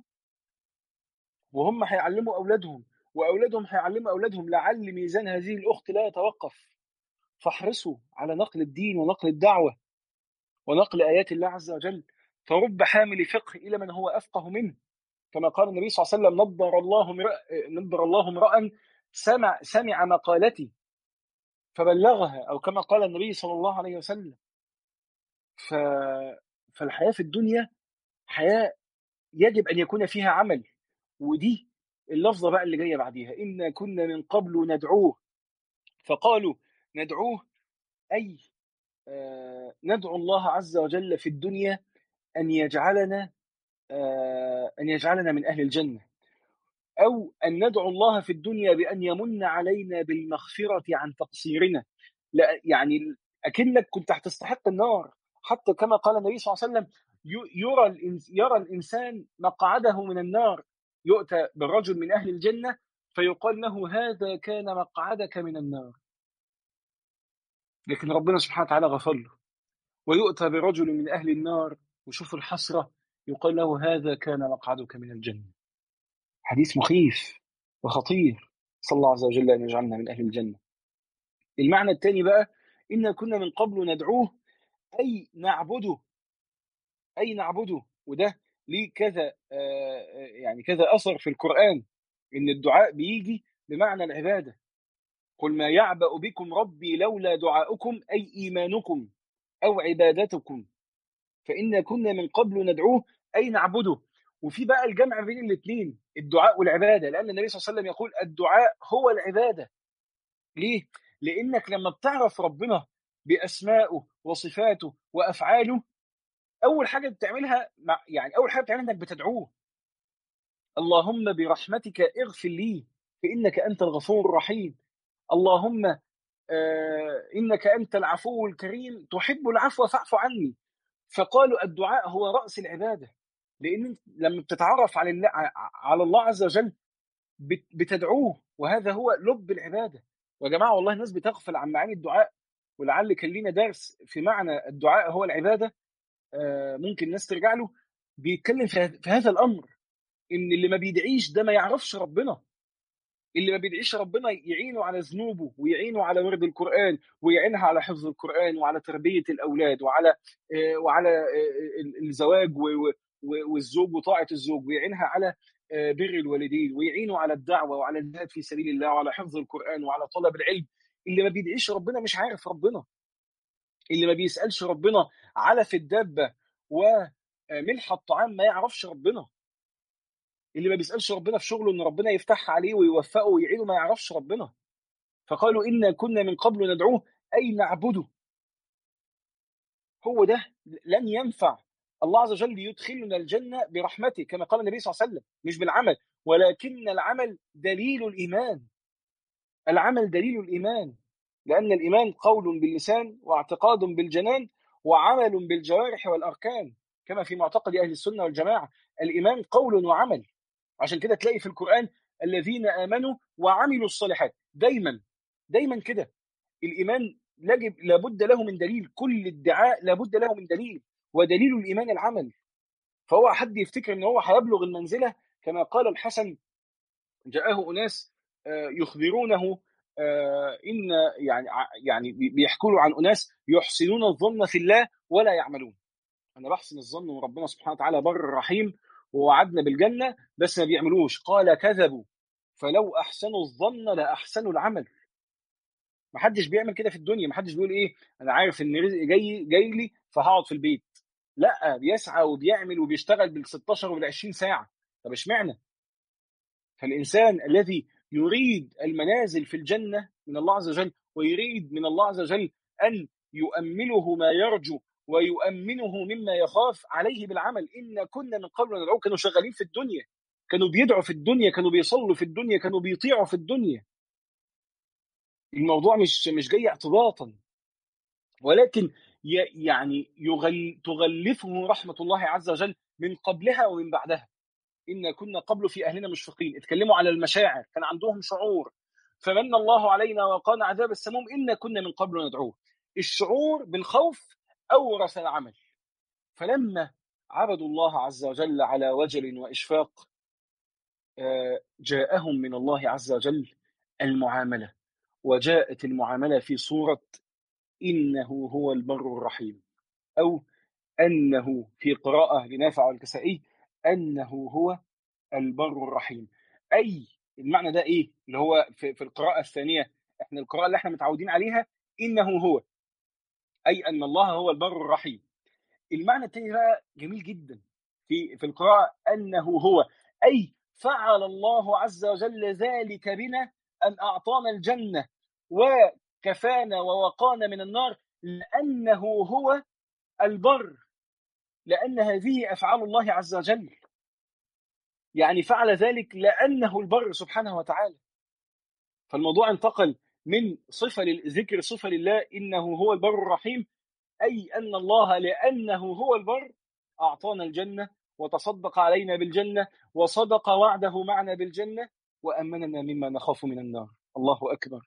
وهم هيعلموا أولادهم وأولادهم هيعلموا أولادهم لعل ميزان هذه الأخت لا يتوقف فاحرصوا على نقل الدين ونقل الدعوة ونقل آيات الله عز وجل فرب حامل فقه إلى من هو أفقه منه كما قال النبي صلى الله عليه وسلم نضر الله نضر الله امرأ سمع سمع مقالتي فبلغها أو كما قال النبي صلى الله عليه وسلم ف... فالحياة في الدنيا حياة يجب أن يكون فيها عمل ودي اللفظة بقى اللي جاية بعديها إنا كنا من قبل ندعوه فقالوا ندعوه أي آه ندعو الله عز وجل في الدنيا أن يجعلنا آه أن يجعلنا من أهل الجنة أو أن ندعو الله في الدنيا بأن يمن علينا بالمغفرة عن تقصيرنا لا يعني أكنك كنت هتستحق النار حتى كما قال النبي صلى الله عليه وسلم يرى يرى الانسان مقعده من النار يؤتى بالرجل من اهل الجنه فيقال له هذا كان مقعدك من النار لكن ربنا سبحانه وتعالى غفر له ويؤتى برجل من اهل النار وشوف الحسره يقال له هذا كان مقعدك من الجنه حديث مخيف وخطير صلى الله عز وجل أن يجعلنا من أهل الجنة المعنى الثاني بقى إن كنا من قبل ندعوه أي نعبده أي نعبده وده ليه كذا يعني كذا أثر في القرآن إن الدعاء بيجي بمعنى العبادة قل ما يعبأ بكم ربي لولا دعاؤكم أي إيمانكم أو عبادتكم فإن كنا من قبل ندعوه أي نعبده وفي بقى الجمع بين الاثنين الدعاء والعبادة لأن النبي صلى الله عليه وسلم يقول الدعاء هو العبادة ليه؟ لأنك لما بتعرف ربنا بأسمائه وصفاته وأفعاله أول حاجة بتعملها يعني أول حاجة بتعملها إنك بتدعوه اللهم برحمتك اغفر لي فإنك أنت الغفور الرحيم اللهم آه إنك أنت العفو الكريم تحب العفو فاعف عني فقالوا الدعاء هو رأس العبادة لأن لما بتتعرف على الله, على الله عز وجل بتدعوه وهذا هو لب العبادة ويا جماعة والله الناس بتغفل عن معاني الدعاء ولعل كان لينا درس في معنى الدعاء هو العبادة آه ممكن الناس ترجع له بيتكلم في هذا الأمر إن اللي ما بيدعيش ده ما يعرفش ربنا اللي ما بيدعيش ربنا يعينه على ذنوبه ويعينه على ورد القرآن ويعينها على حفظ القرآن وعلى تربية الأولاد وعلى وعلى الزواج والزوج وطاعة الزوج ويعينها على بر الوالدين ويعينه على الدعوة وعلى الجهاد في سبيل الله وعلى حفظ القرآن وعلى طلب العلم اللي ما بيدعيش ربنا مش عارف ربنا اللي ما بيسألش ربنا على في الدابة وملح الطعام ما يعرفش ربنا اللي ما بيسالش ربنا في شغله ان ربنا يفتح عليه ويوفقه ويعينه ما يعرفش ربنا فقالوا انا كنا من قبل ندعوه اي نعبده هو ده لن ينفع الله عز وجل يدخلنا الجنه برحمته كما قال النبي صلى الله عليه وسلم مش بالعمل ولكن العمل دليل الايمان العمل دليل الايمان لان الايمان قول باللسان واعتقاد بالجنان وعمل بالجوارح والاركان كما في معتقد اهل السنه والجماعه الايمان قول وعمل عشان كده تلاقي في القرآن الذين آمنوا وعملوا الصالحات دايما دايما كده الإيمان يجب لابد له من دليل كل ادعاء لابد له من دليل ودليل الإيمان العمل فهو حد يفتكر ان هو هيبلغ المنزلة كما قال الحسن جاءه أناس يخبرونه إن يعني يعني بيحكوا له عن أناس يحسنون الظن في الله ولا يعملون أنا بحسن الظن وربنا سبحانه وتعالى بر رحيم ووعدنا بالجنة بس ما بيعملوش قال كذبوا فلو أحسنوا الظن لأحسنوا العمل ما حدش بيعمل كده في الدنيا ما حدش بيقول إيه أنا عارف إن رزق جاي جاي لي فهقعد في البيت لا بيسعى وبيعمل وبيشتغل بال 16 وبال 20 ساعة طب اشمعنى؟ فالإنسان الذي يريد المنازل في الجنة من الله عز وجل ويريد من الله عز وجل أن يؤمله ما يرجو ويؤمنه مما يخاف عليه بالعمل إن كنا من قبل ندعوه كانوا شغالين في الدنيا كانوا بيدعوا في الدنيا كانوا بيصلوا في الدنيا كانوا بيطيعوا في الدنيا الموضوع مش مش جاي اعتباطا ولكن يعني يغل تغلفه رحمة الله عز وجل من قبلها ومن بعدها إن كنا قبل في أهلنا مشفقين اتكلموا على المشاعر كان عندهم شعور فمن الله علينا وقانا عذاب السموم إن كنا من قبل ندعوه الشعور بالخوف أورث العمل فلما عبدوا الله عز وجل على وجل وإشفاق جاءهم من الله عز وجل المعاملة وجاءت المعاملة في صورة إنه هو البر الرحيم أو أنه في قراءة لنافع والكسائي أنه هو البر الرحيم أي المعنى ده إيه اللي هو في, في القراءة الثانية إحنا القراءة اللي إحنا متعودين عليها إنه هو أي أن الله هو البر الرحيم المعنى الثاني بقى جميل جدا في في القراءة أنه هو أي فعل الله عز وجل ذلك بنا أن أعطانا الجنة وكفانا ووقانا من النار لأنه هو البر لأن هذه أفعال الله عز وجل يعني فعل ذلك لأنه البر سبحانه وتعالى فالموضوع انتقل من صفة ذكر صفة لله إنه هو البر الرحيم أي أن الله لأنه هو البر أعطانا الجنة وتصدق علينا بالجنة وصدق وعده معنا بالجنة وأمننا مما نخاف من النار الله أكبر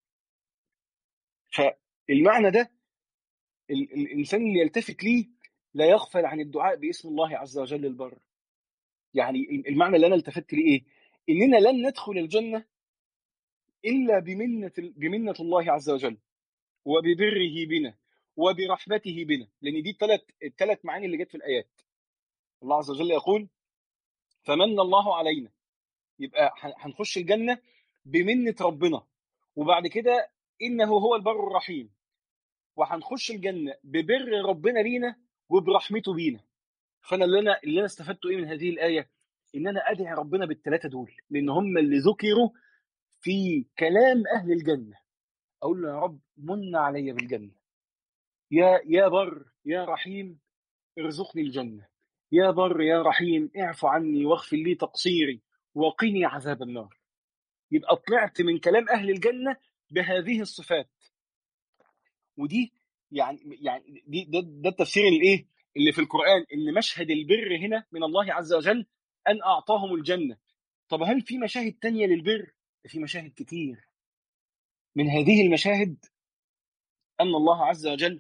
فالمعنى ده الإنسان اللي يلتفت ليه لا يغفل عن الدعاء باسم الله عز وجل البر يعني المعنى اللي أنا التفت ليه إيه إننا لن ندخل الجنة إلا بمنة بمنة الله عز وجل وببره بنا وبرحمته بنا لأن دي الثلاث الثلاث معاني اللي جت في الآيات الله عز وجل يقول فمن الله علينا يبقى هنخش الجنة بمنة ربنا وبعد كده إنه هو البر الرحيم وهنخش الجنة ببر ربنا لينا وبرحمته بينا فأنا اللي أنا اللي أنا استفدته إيه من هذه الآية إن أنا أدعي ربنا بالثلاثة دول لأن هم اللي ذكروا في كلام أهل الجنة أقول له يا رب من علي بالجنة يا يا بر يا رحيم ارزقني الجنة يا بر يا رحيم اعف عني واغفر لي تقصيري وقني عذاب النار يبقى طلعت من كلام أهل الجنة بهذه الصفات ودي يعني يعني دي ده, ده التفسير الايه اللي في القرآن ان مشهد البر هنا من الله عز وجل ان اعطاهم الجنة طب هل في مشاهد تانية للبر في مشاهد كتير من هذه المشاهد أن الله عز وجل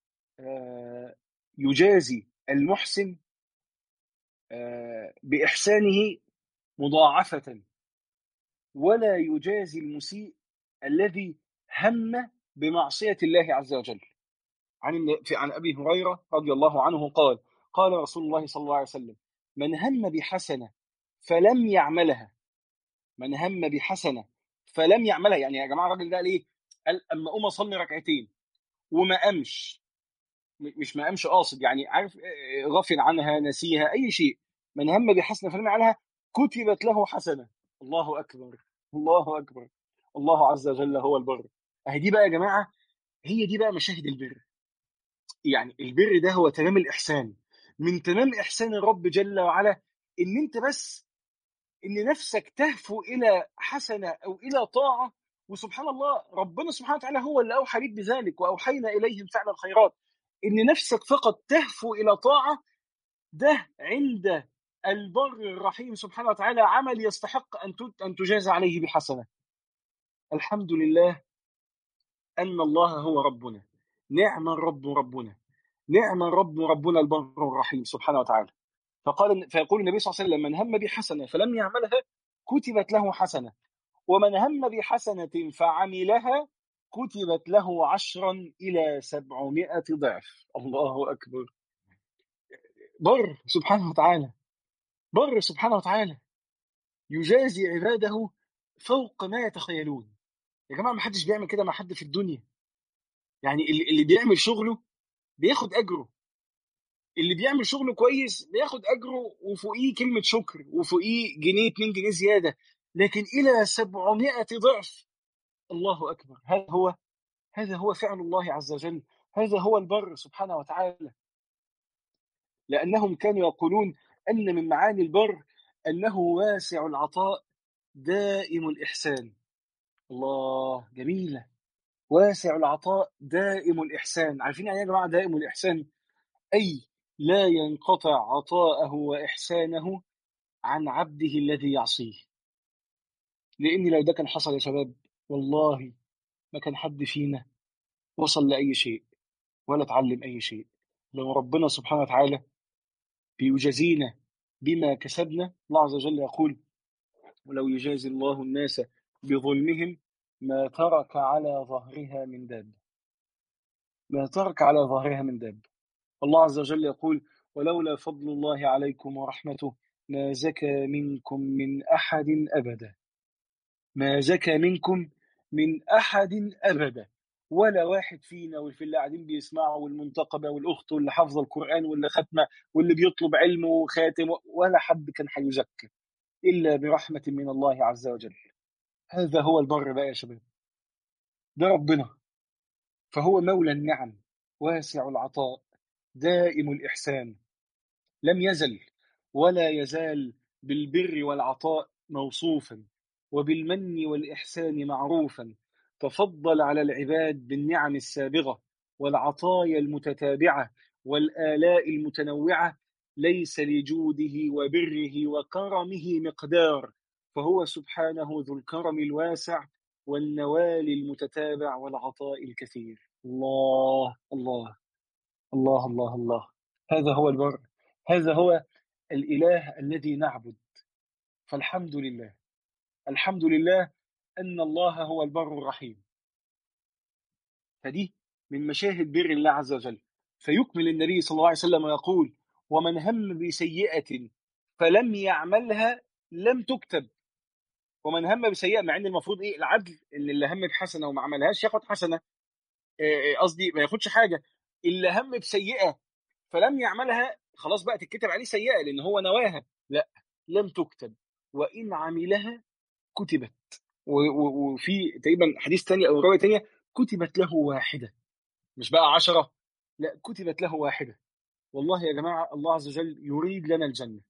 يجازي المحسن بإحسانه مضاعفة ولا يجازي المسيء الذي هم بمعصية الله عز وجل عن عن أبي هريرة رضي الله عنه قال قال رسول الله صلى الله عليه وسلم من هم بحسنة فلم يعملها من هم بحسنة فلم يعملها يعني يا جماعة الراجل ده قال إيه؟ قال أما أقوم أصلي ركعتين وما قامش مش ما قامش قاصد يعني عارف غفل عنها نسيها أي شيء من هم بحسنة فلم يعملها كتبت له حسنة الله أكبر الله أكبر الله عز وجل هو البر أهي دي بقى يا جماعة هي دي بقى مشاهد البر يعني البر ده هو تمام الإحسان من تمام إحسان الرب جل وعلا إن أنت بس إن نفسك تهفو إلى حسنة أو إلى طاعة وسبحان الله ربنا سبحانه وتعالى هو اللي أوحى ليك بذلك وأوحينا إليهم فعل الخيرات إن نفسك فقط تهفو إلى طاعة ده عند البر الرحيم سبحانه وتعالى عمل يستحق أن أن تجازى عليه بحسنة الحمد لله أن الله هو ربنا نعم الرب ربنا نعم الرب ربنا البر الرحيم سبحانه وتعالى فقال فيقول النبي صلى الله عليه وسلم من هم بحسنة فلم يعملها كتبت له حسنة ومن هم بحسنة فعملها كتبت له عشرا إلى سبعمائة ضعف الله أكبر بر سبحانه وتعالى بر سبحانه وتعالى يجازي عباده فوق ما يتخيلون يا جماعة ما حدش بيعمل كده مع حد في الدنيا يعني اللي بيعمل شغله بياخد أجره اللي بيعمل شغله كويس بياخد أجره وفوقيه كلمة شكر وفوقيه جنيه 2 جنيه زيادة لكن إلى 700 ضعف الله أكبر هذا هو هذا هو فعل الله عز وجل هذا هو البر سبحانه وتعالى لأنهم كانوا يقولون أن من معاني البر أنه واسع العطاء دائم الإحسان الله جميلة واسع العطاء دائم الإحسان عارفين يعني يا جماعة دائم الإحسان أي لا ينقطع عطاءه وإحسانه عن عبده الذي يعصيه لأن لو ده كان حصل يا شباب والله ما كان حد فينا وصل لأي شيء ولا اتعلم أي شيء لو ربنا سبحانه وتعالى بيجازينا بما كسبنا الله عز وجل يقول ولو يجازي الله الناس بظلمهم ما ترك على ظهرها من دابة ما ترك على ظهرها من دابة الله عز وجل يقول ولولا فضل الله عليكم ورحمته ما زكى منكم من أحد أبدا ما زكى منكم من أحد أبدا ولا واحد فينا واللي اللي قاعدين بيسمعوا والمنتقبة والأخت واللي حافظ القرآن واللي ختمة واللي بيطلب علم وخاتم ولا حد كان هيزكى إلا برحمة من الله عز وجل هذا هو البر بقى يا شباب ده ربنا فهو مولى النعم واسع العطاء دائم الإحسان لم يزل ولا يزال بالبر والعطاء موصوفا وبالمن والإحسان معروفا تفضل على العباد بالنعم السابغة والعطايا المتتابعة والآلاء المتنوعة ليس لجوده وبره وكرمه مقدار فهو سبحانه ذو الكرم الواسع والنوال المتتابع والعطاء الكثير الله الله الله الله الله هذا هو البر هذا هو الإله الذي نعبد فالحمد لله الحمد لله أن الله هو البر الرحيم فدي من مشاهد بر الله عز وجل فيكمل النبي صلى الله عليه وسلم ويقول ومن هم بسيئة فلم يعملها لم تكتب ومن هم بسيئة مع ان المفروض ايه العدل ان اللي هم بحسنة وما عملهاش ياخد حسنة قصدي ما ياخدش حاجة اللي هم بسيئة فلم يعملها خلاص بقى تتكتب عليه سيئة لان هو نواها لا لم تكتب وإن عملها كتبت وفي تقريبا حديث تاني أو رواية تانية كتبت له واحدة مش بقى عشرة لا كتبت له واحدة والله يا جماعة الله عز وجل يريد لنا الجنة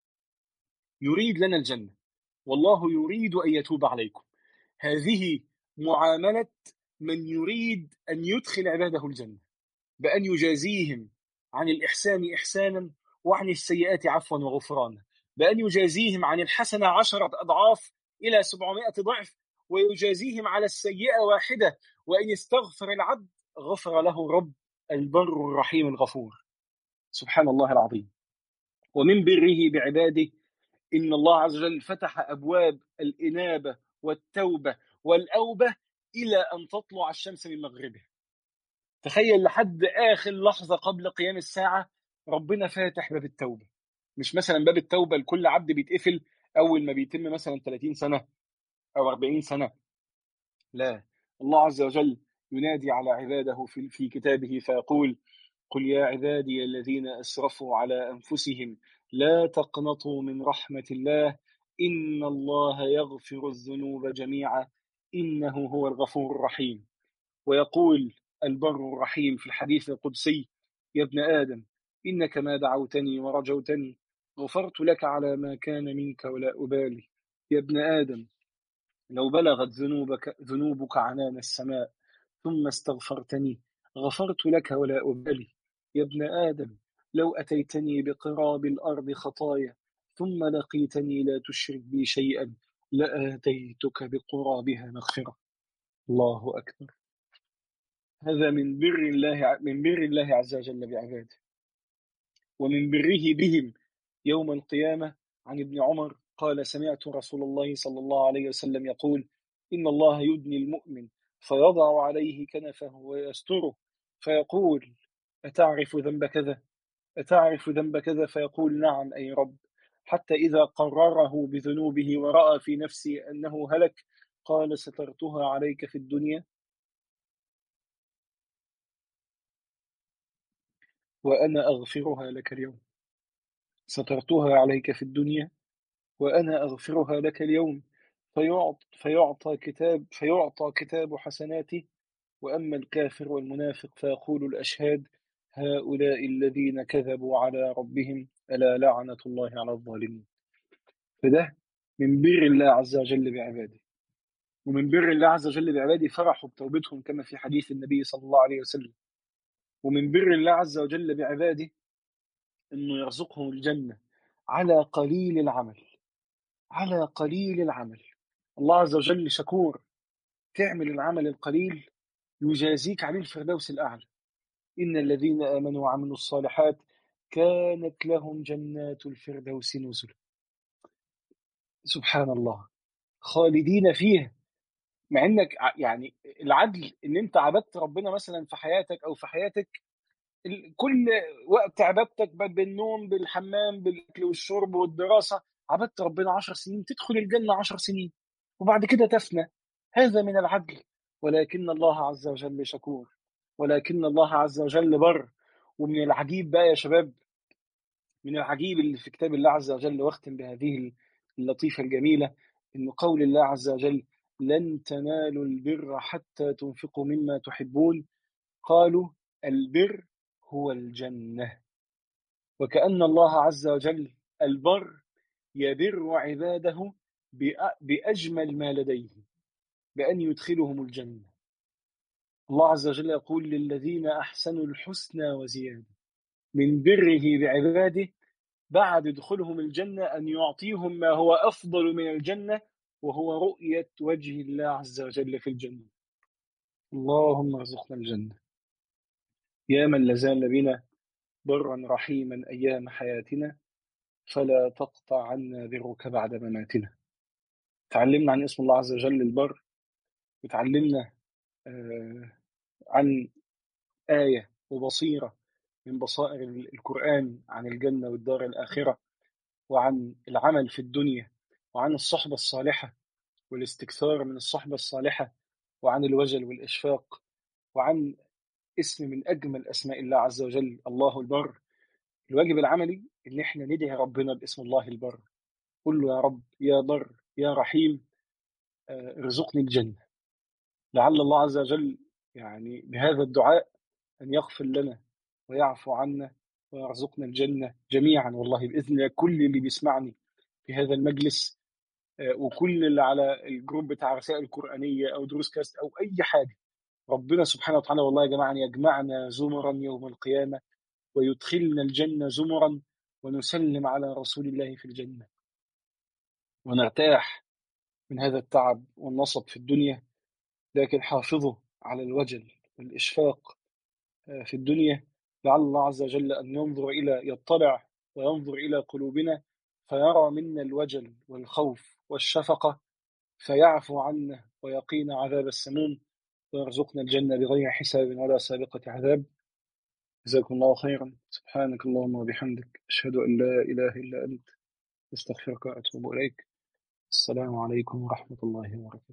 يريد لنا الجنة والله يريد أن يتوب عليكم هذه معاملة من يريد أن يدخل عباده الجنة بأن يجازيهم عن الإحسان إحسانا وعن السيئات عفوا وغفرانا بأن يجازيهم عن الحسنة عشرة أضعاف إلى سبعمائة ضعف ويجازيهم على السيئة واحدة وإن استغفر العبد غفر له رب البر الرحيم الغفور سبحان الله العظيم ومن بره بعباده إن الله عز وجل فتح أبواب الإنابة والتوبة والأوبة إلى أن تطلع الشمس من مغربها تخيل لحد آخر لحظة قبل قيام الساعة ربنا فاتح باب التوبة مش مثلا باب التوبة لكل عبد بيتقفل أول ما بيتم مثلا 30 سنة أو 40 سنة لا الله عز وجل ينادي على عباده في, في كتابه فيقول قل يا عبادي الذين أسرفوا على أنفسهم لا تقنطوا من رحمة الله إن الله يغفر الذنوب جميعا إنه هو الغفور الرحيم ويقول البر الرحيم في الحديث القدسي يا ابن آدم إنك ما دعوتني ورجوتني غفرت لك على ما كان منك ولا أبالي يا ابن آدم لو بلغت ذنوبك, ذنوبك عنان السماء ثم استغفرتني غفرت لك ولا أبالي يا ابن آدم لو أتيتني بقراب الأرض خطايا ثم لقيتني لا تشرك بي شيئا لآتيتك بقرابها مغفرة الله أكبر هذا من بر الله من بر الله عز وجل بعباده ومن بره بهم يوم القيامة عن ابن عمر قال سمعت رسول الله صلى الله عليه وسلم يقول إن الله يدني المؤمن فيضع عليه كنفه ويستره فيقول أتعرف ذنب كذا أتعرف ذنب كذا فيقول نعم أي رب حتى إذا قرره بذنوبه ورأى في نفسه أنه هلك قال سترتها عليك في الدنيا وأنا أغفرها لك اليوم سترتها عليك في الدنيا وأنا أغفرها لك اليوم فيعطى, فيعطى كتاب فيعطى كتاب حسناتي وأما الكافر والمنافق فيقول الأشهاد هؤلاء الذين كذبوا على ربهم ألا لعنة الله على الظالمين فده من بر الله عز وجل بعباده ومن بر الله عز وجل بعباده فرحوا بتوبتهم كما في حديث النبي صلى الله عليه وسلم ومن بر الله عز وجل بعباده أنه يرزقهم الجنة على قليل العمل على قليل العمل الله عز وجل شكور تعمل العمل القليل يجازيك عليه الفردوس الأعلى إن الذين آمنوا وعملوا الصالحات كانت لهم جنات الفردوس نزلا سبحان الله خالدين فيها مع انك يعني العدل ان انت عبدت ربنا مثلا في حياتك او في حياتك كل وقت عبادتك بالنوم بالحمام بالاكل والشرب والدراسه عبدت ربنا عشر سنين تدخل الجنه عشر سنين وبعد كده تفنى هذا من العدل ولكن الله عز وجل شكور ولكن الله عز وجل بر ومن العجيب بقى يا شباب من العجيب اللي في كتاب الله عز وجل واختم بهذه اللطيفه الجميله ان قول الله عز وجل لن تنالوا البر حتى تنفقوا مما تحبون قالوا البر هو الجنة وكأن الله عز وجل البر يبر عباده بأجمل ما لديه بأن يدخلهم الجنة الله عز وجل يقول للذين أحسنوا الحسنى وزيادة من بره بعباده بعد دخولهم الجنة أن يعطيهم ما هو أفضل من الجنة وهو رؤية وجه الله عز وجل في الجنة اللهم ارزقنا الجنة يا من لازال بنا برا رحيما أيام حياتنا فلا تقطع عنا برك بعد مماتنا تعلمنا عن اسم الله عز وجل البر وتعلمنا آه، عن آية وبصيرة من بصائر القرآن عن الجنة والدار الآخرة وعن العمل في الدنيا وعن الصحبة الصالحة والاستكثار من الصحبة الصالحة وعن الوجل والإشفاق وعن اسم من أجمل أسماء الله عز وجل الله البر الواجب العملي إن إحنا ندعي ربنا باسم الله البر قل له يا رب يا بر يا رحيم آه، ارزقني الجنة لعل الله عز وجل يعني بهذا الدعاء أن يغفر لنا ويعفو عنا ويرزقنا الجنة جميعا والله بإذن الله كل اللي بيسمعني في هذا المجلس آه، وكل اللي على الجروب بتاع رسائل القرآنية أو دروس كاست أو أي حاجة ربنا سبحانه وتعالى والله يا جماعة أن يجمعنا زمرا يوم القيامة ويدخلنا الجنة زمرا ونسلم على رسول الله في الجنة ونرتاح من هذا التعب والنصب في الدنيا لكن حافظوا على الوجل والإشفاق آه، في الدنيا لعل الله عز وجل أن ينظر إلى يطلع وينظر إلى قلوبنا فيرى منا الوجل والخوف والشفقة فيعفو عنا ويقينا عذاب السموم ويرزقنا الجنة بغير حساب ولا سابقة عذاب جزاكم الله خيرا سبحانك اللهم وبحمدك أشهد أن لا إله إلا أنت أستغفرك وأتوب إليك السلام عليكم ورحمة الله وبركاته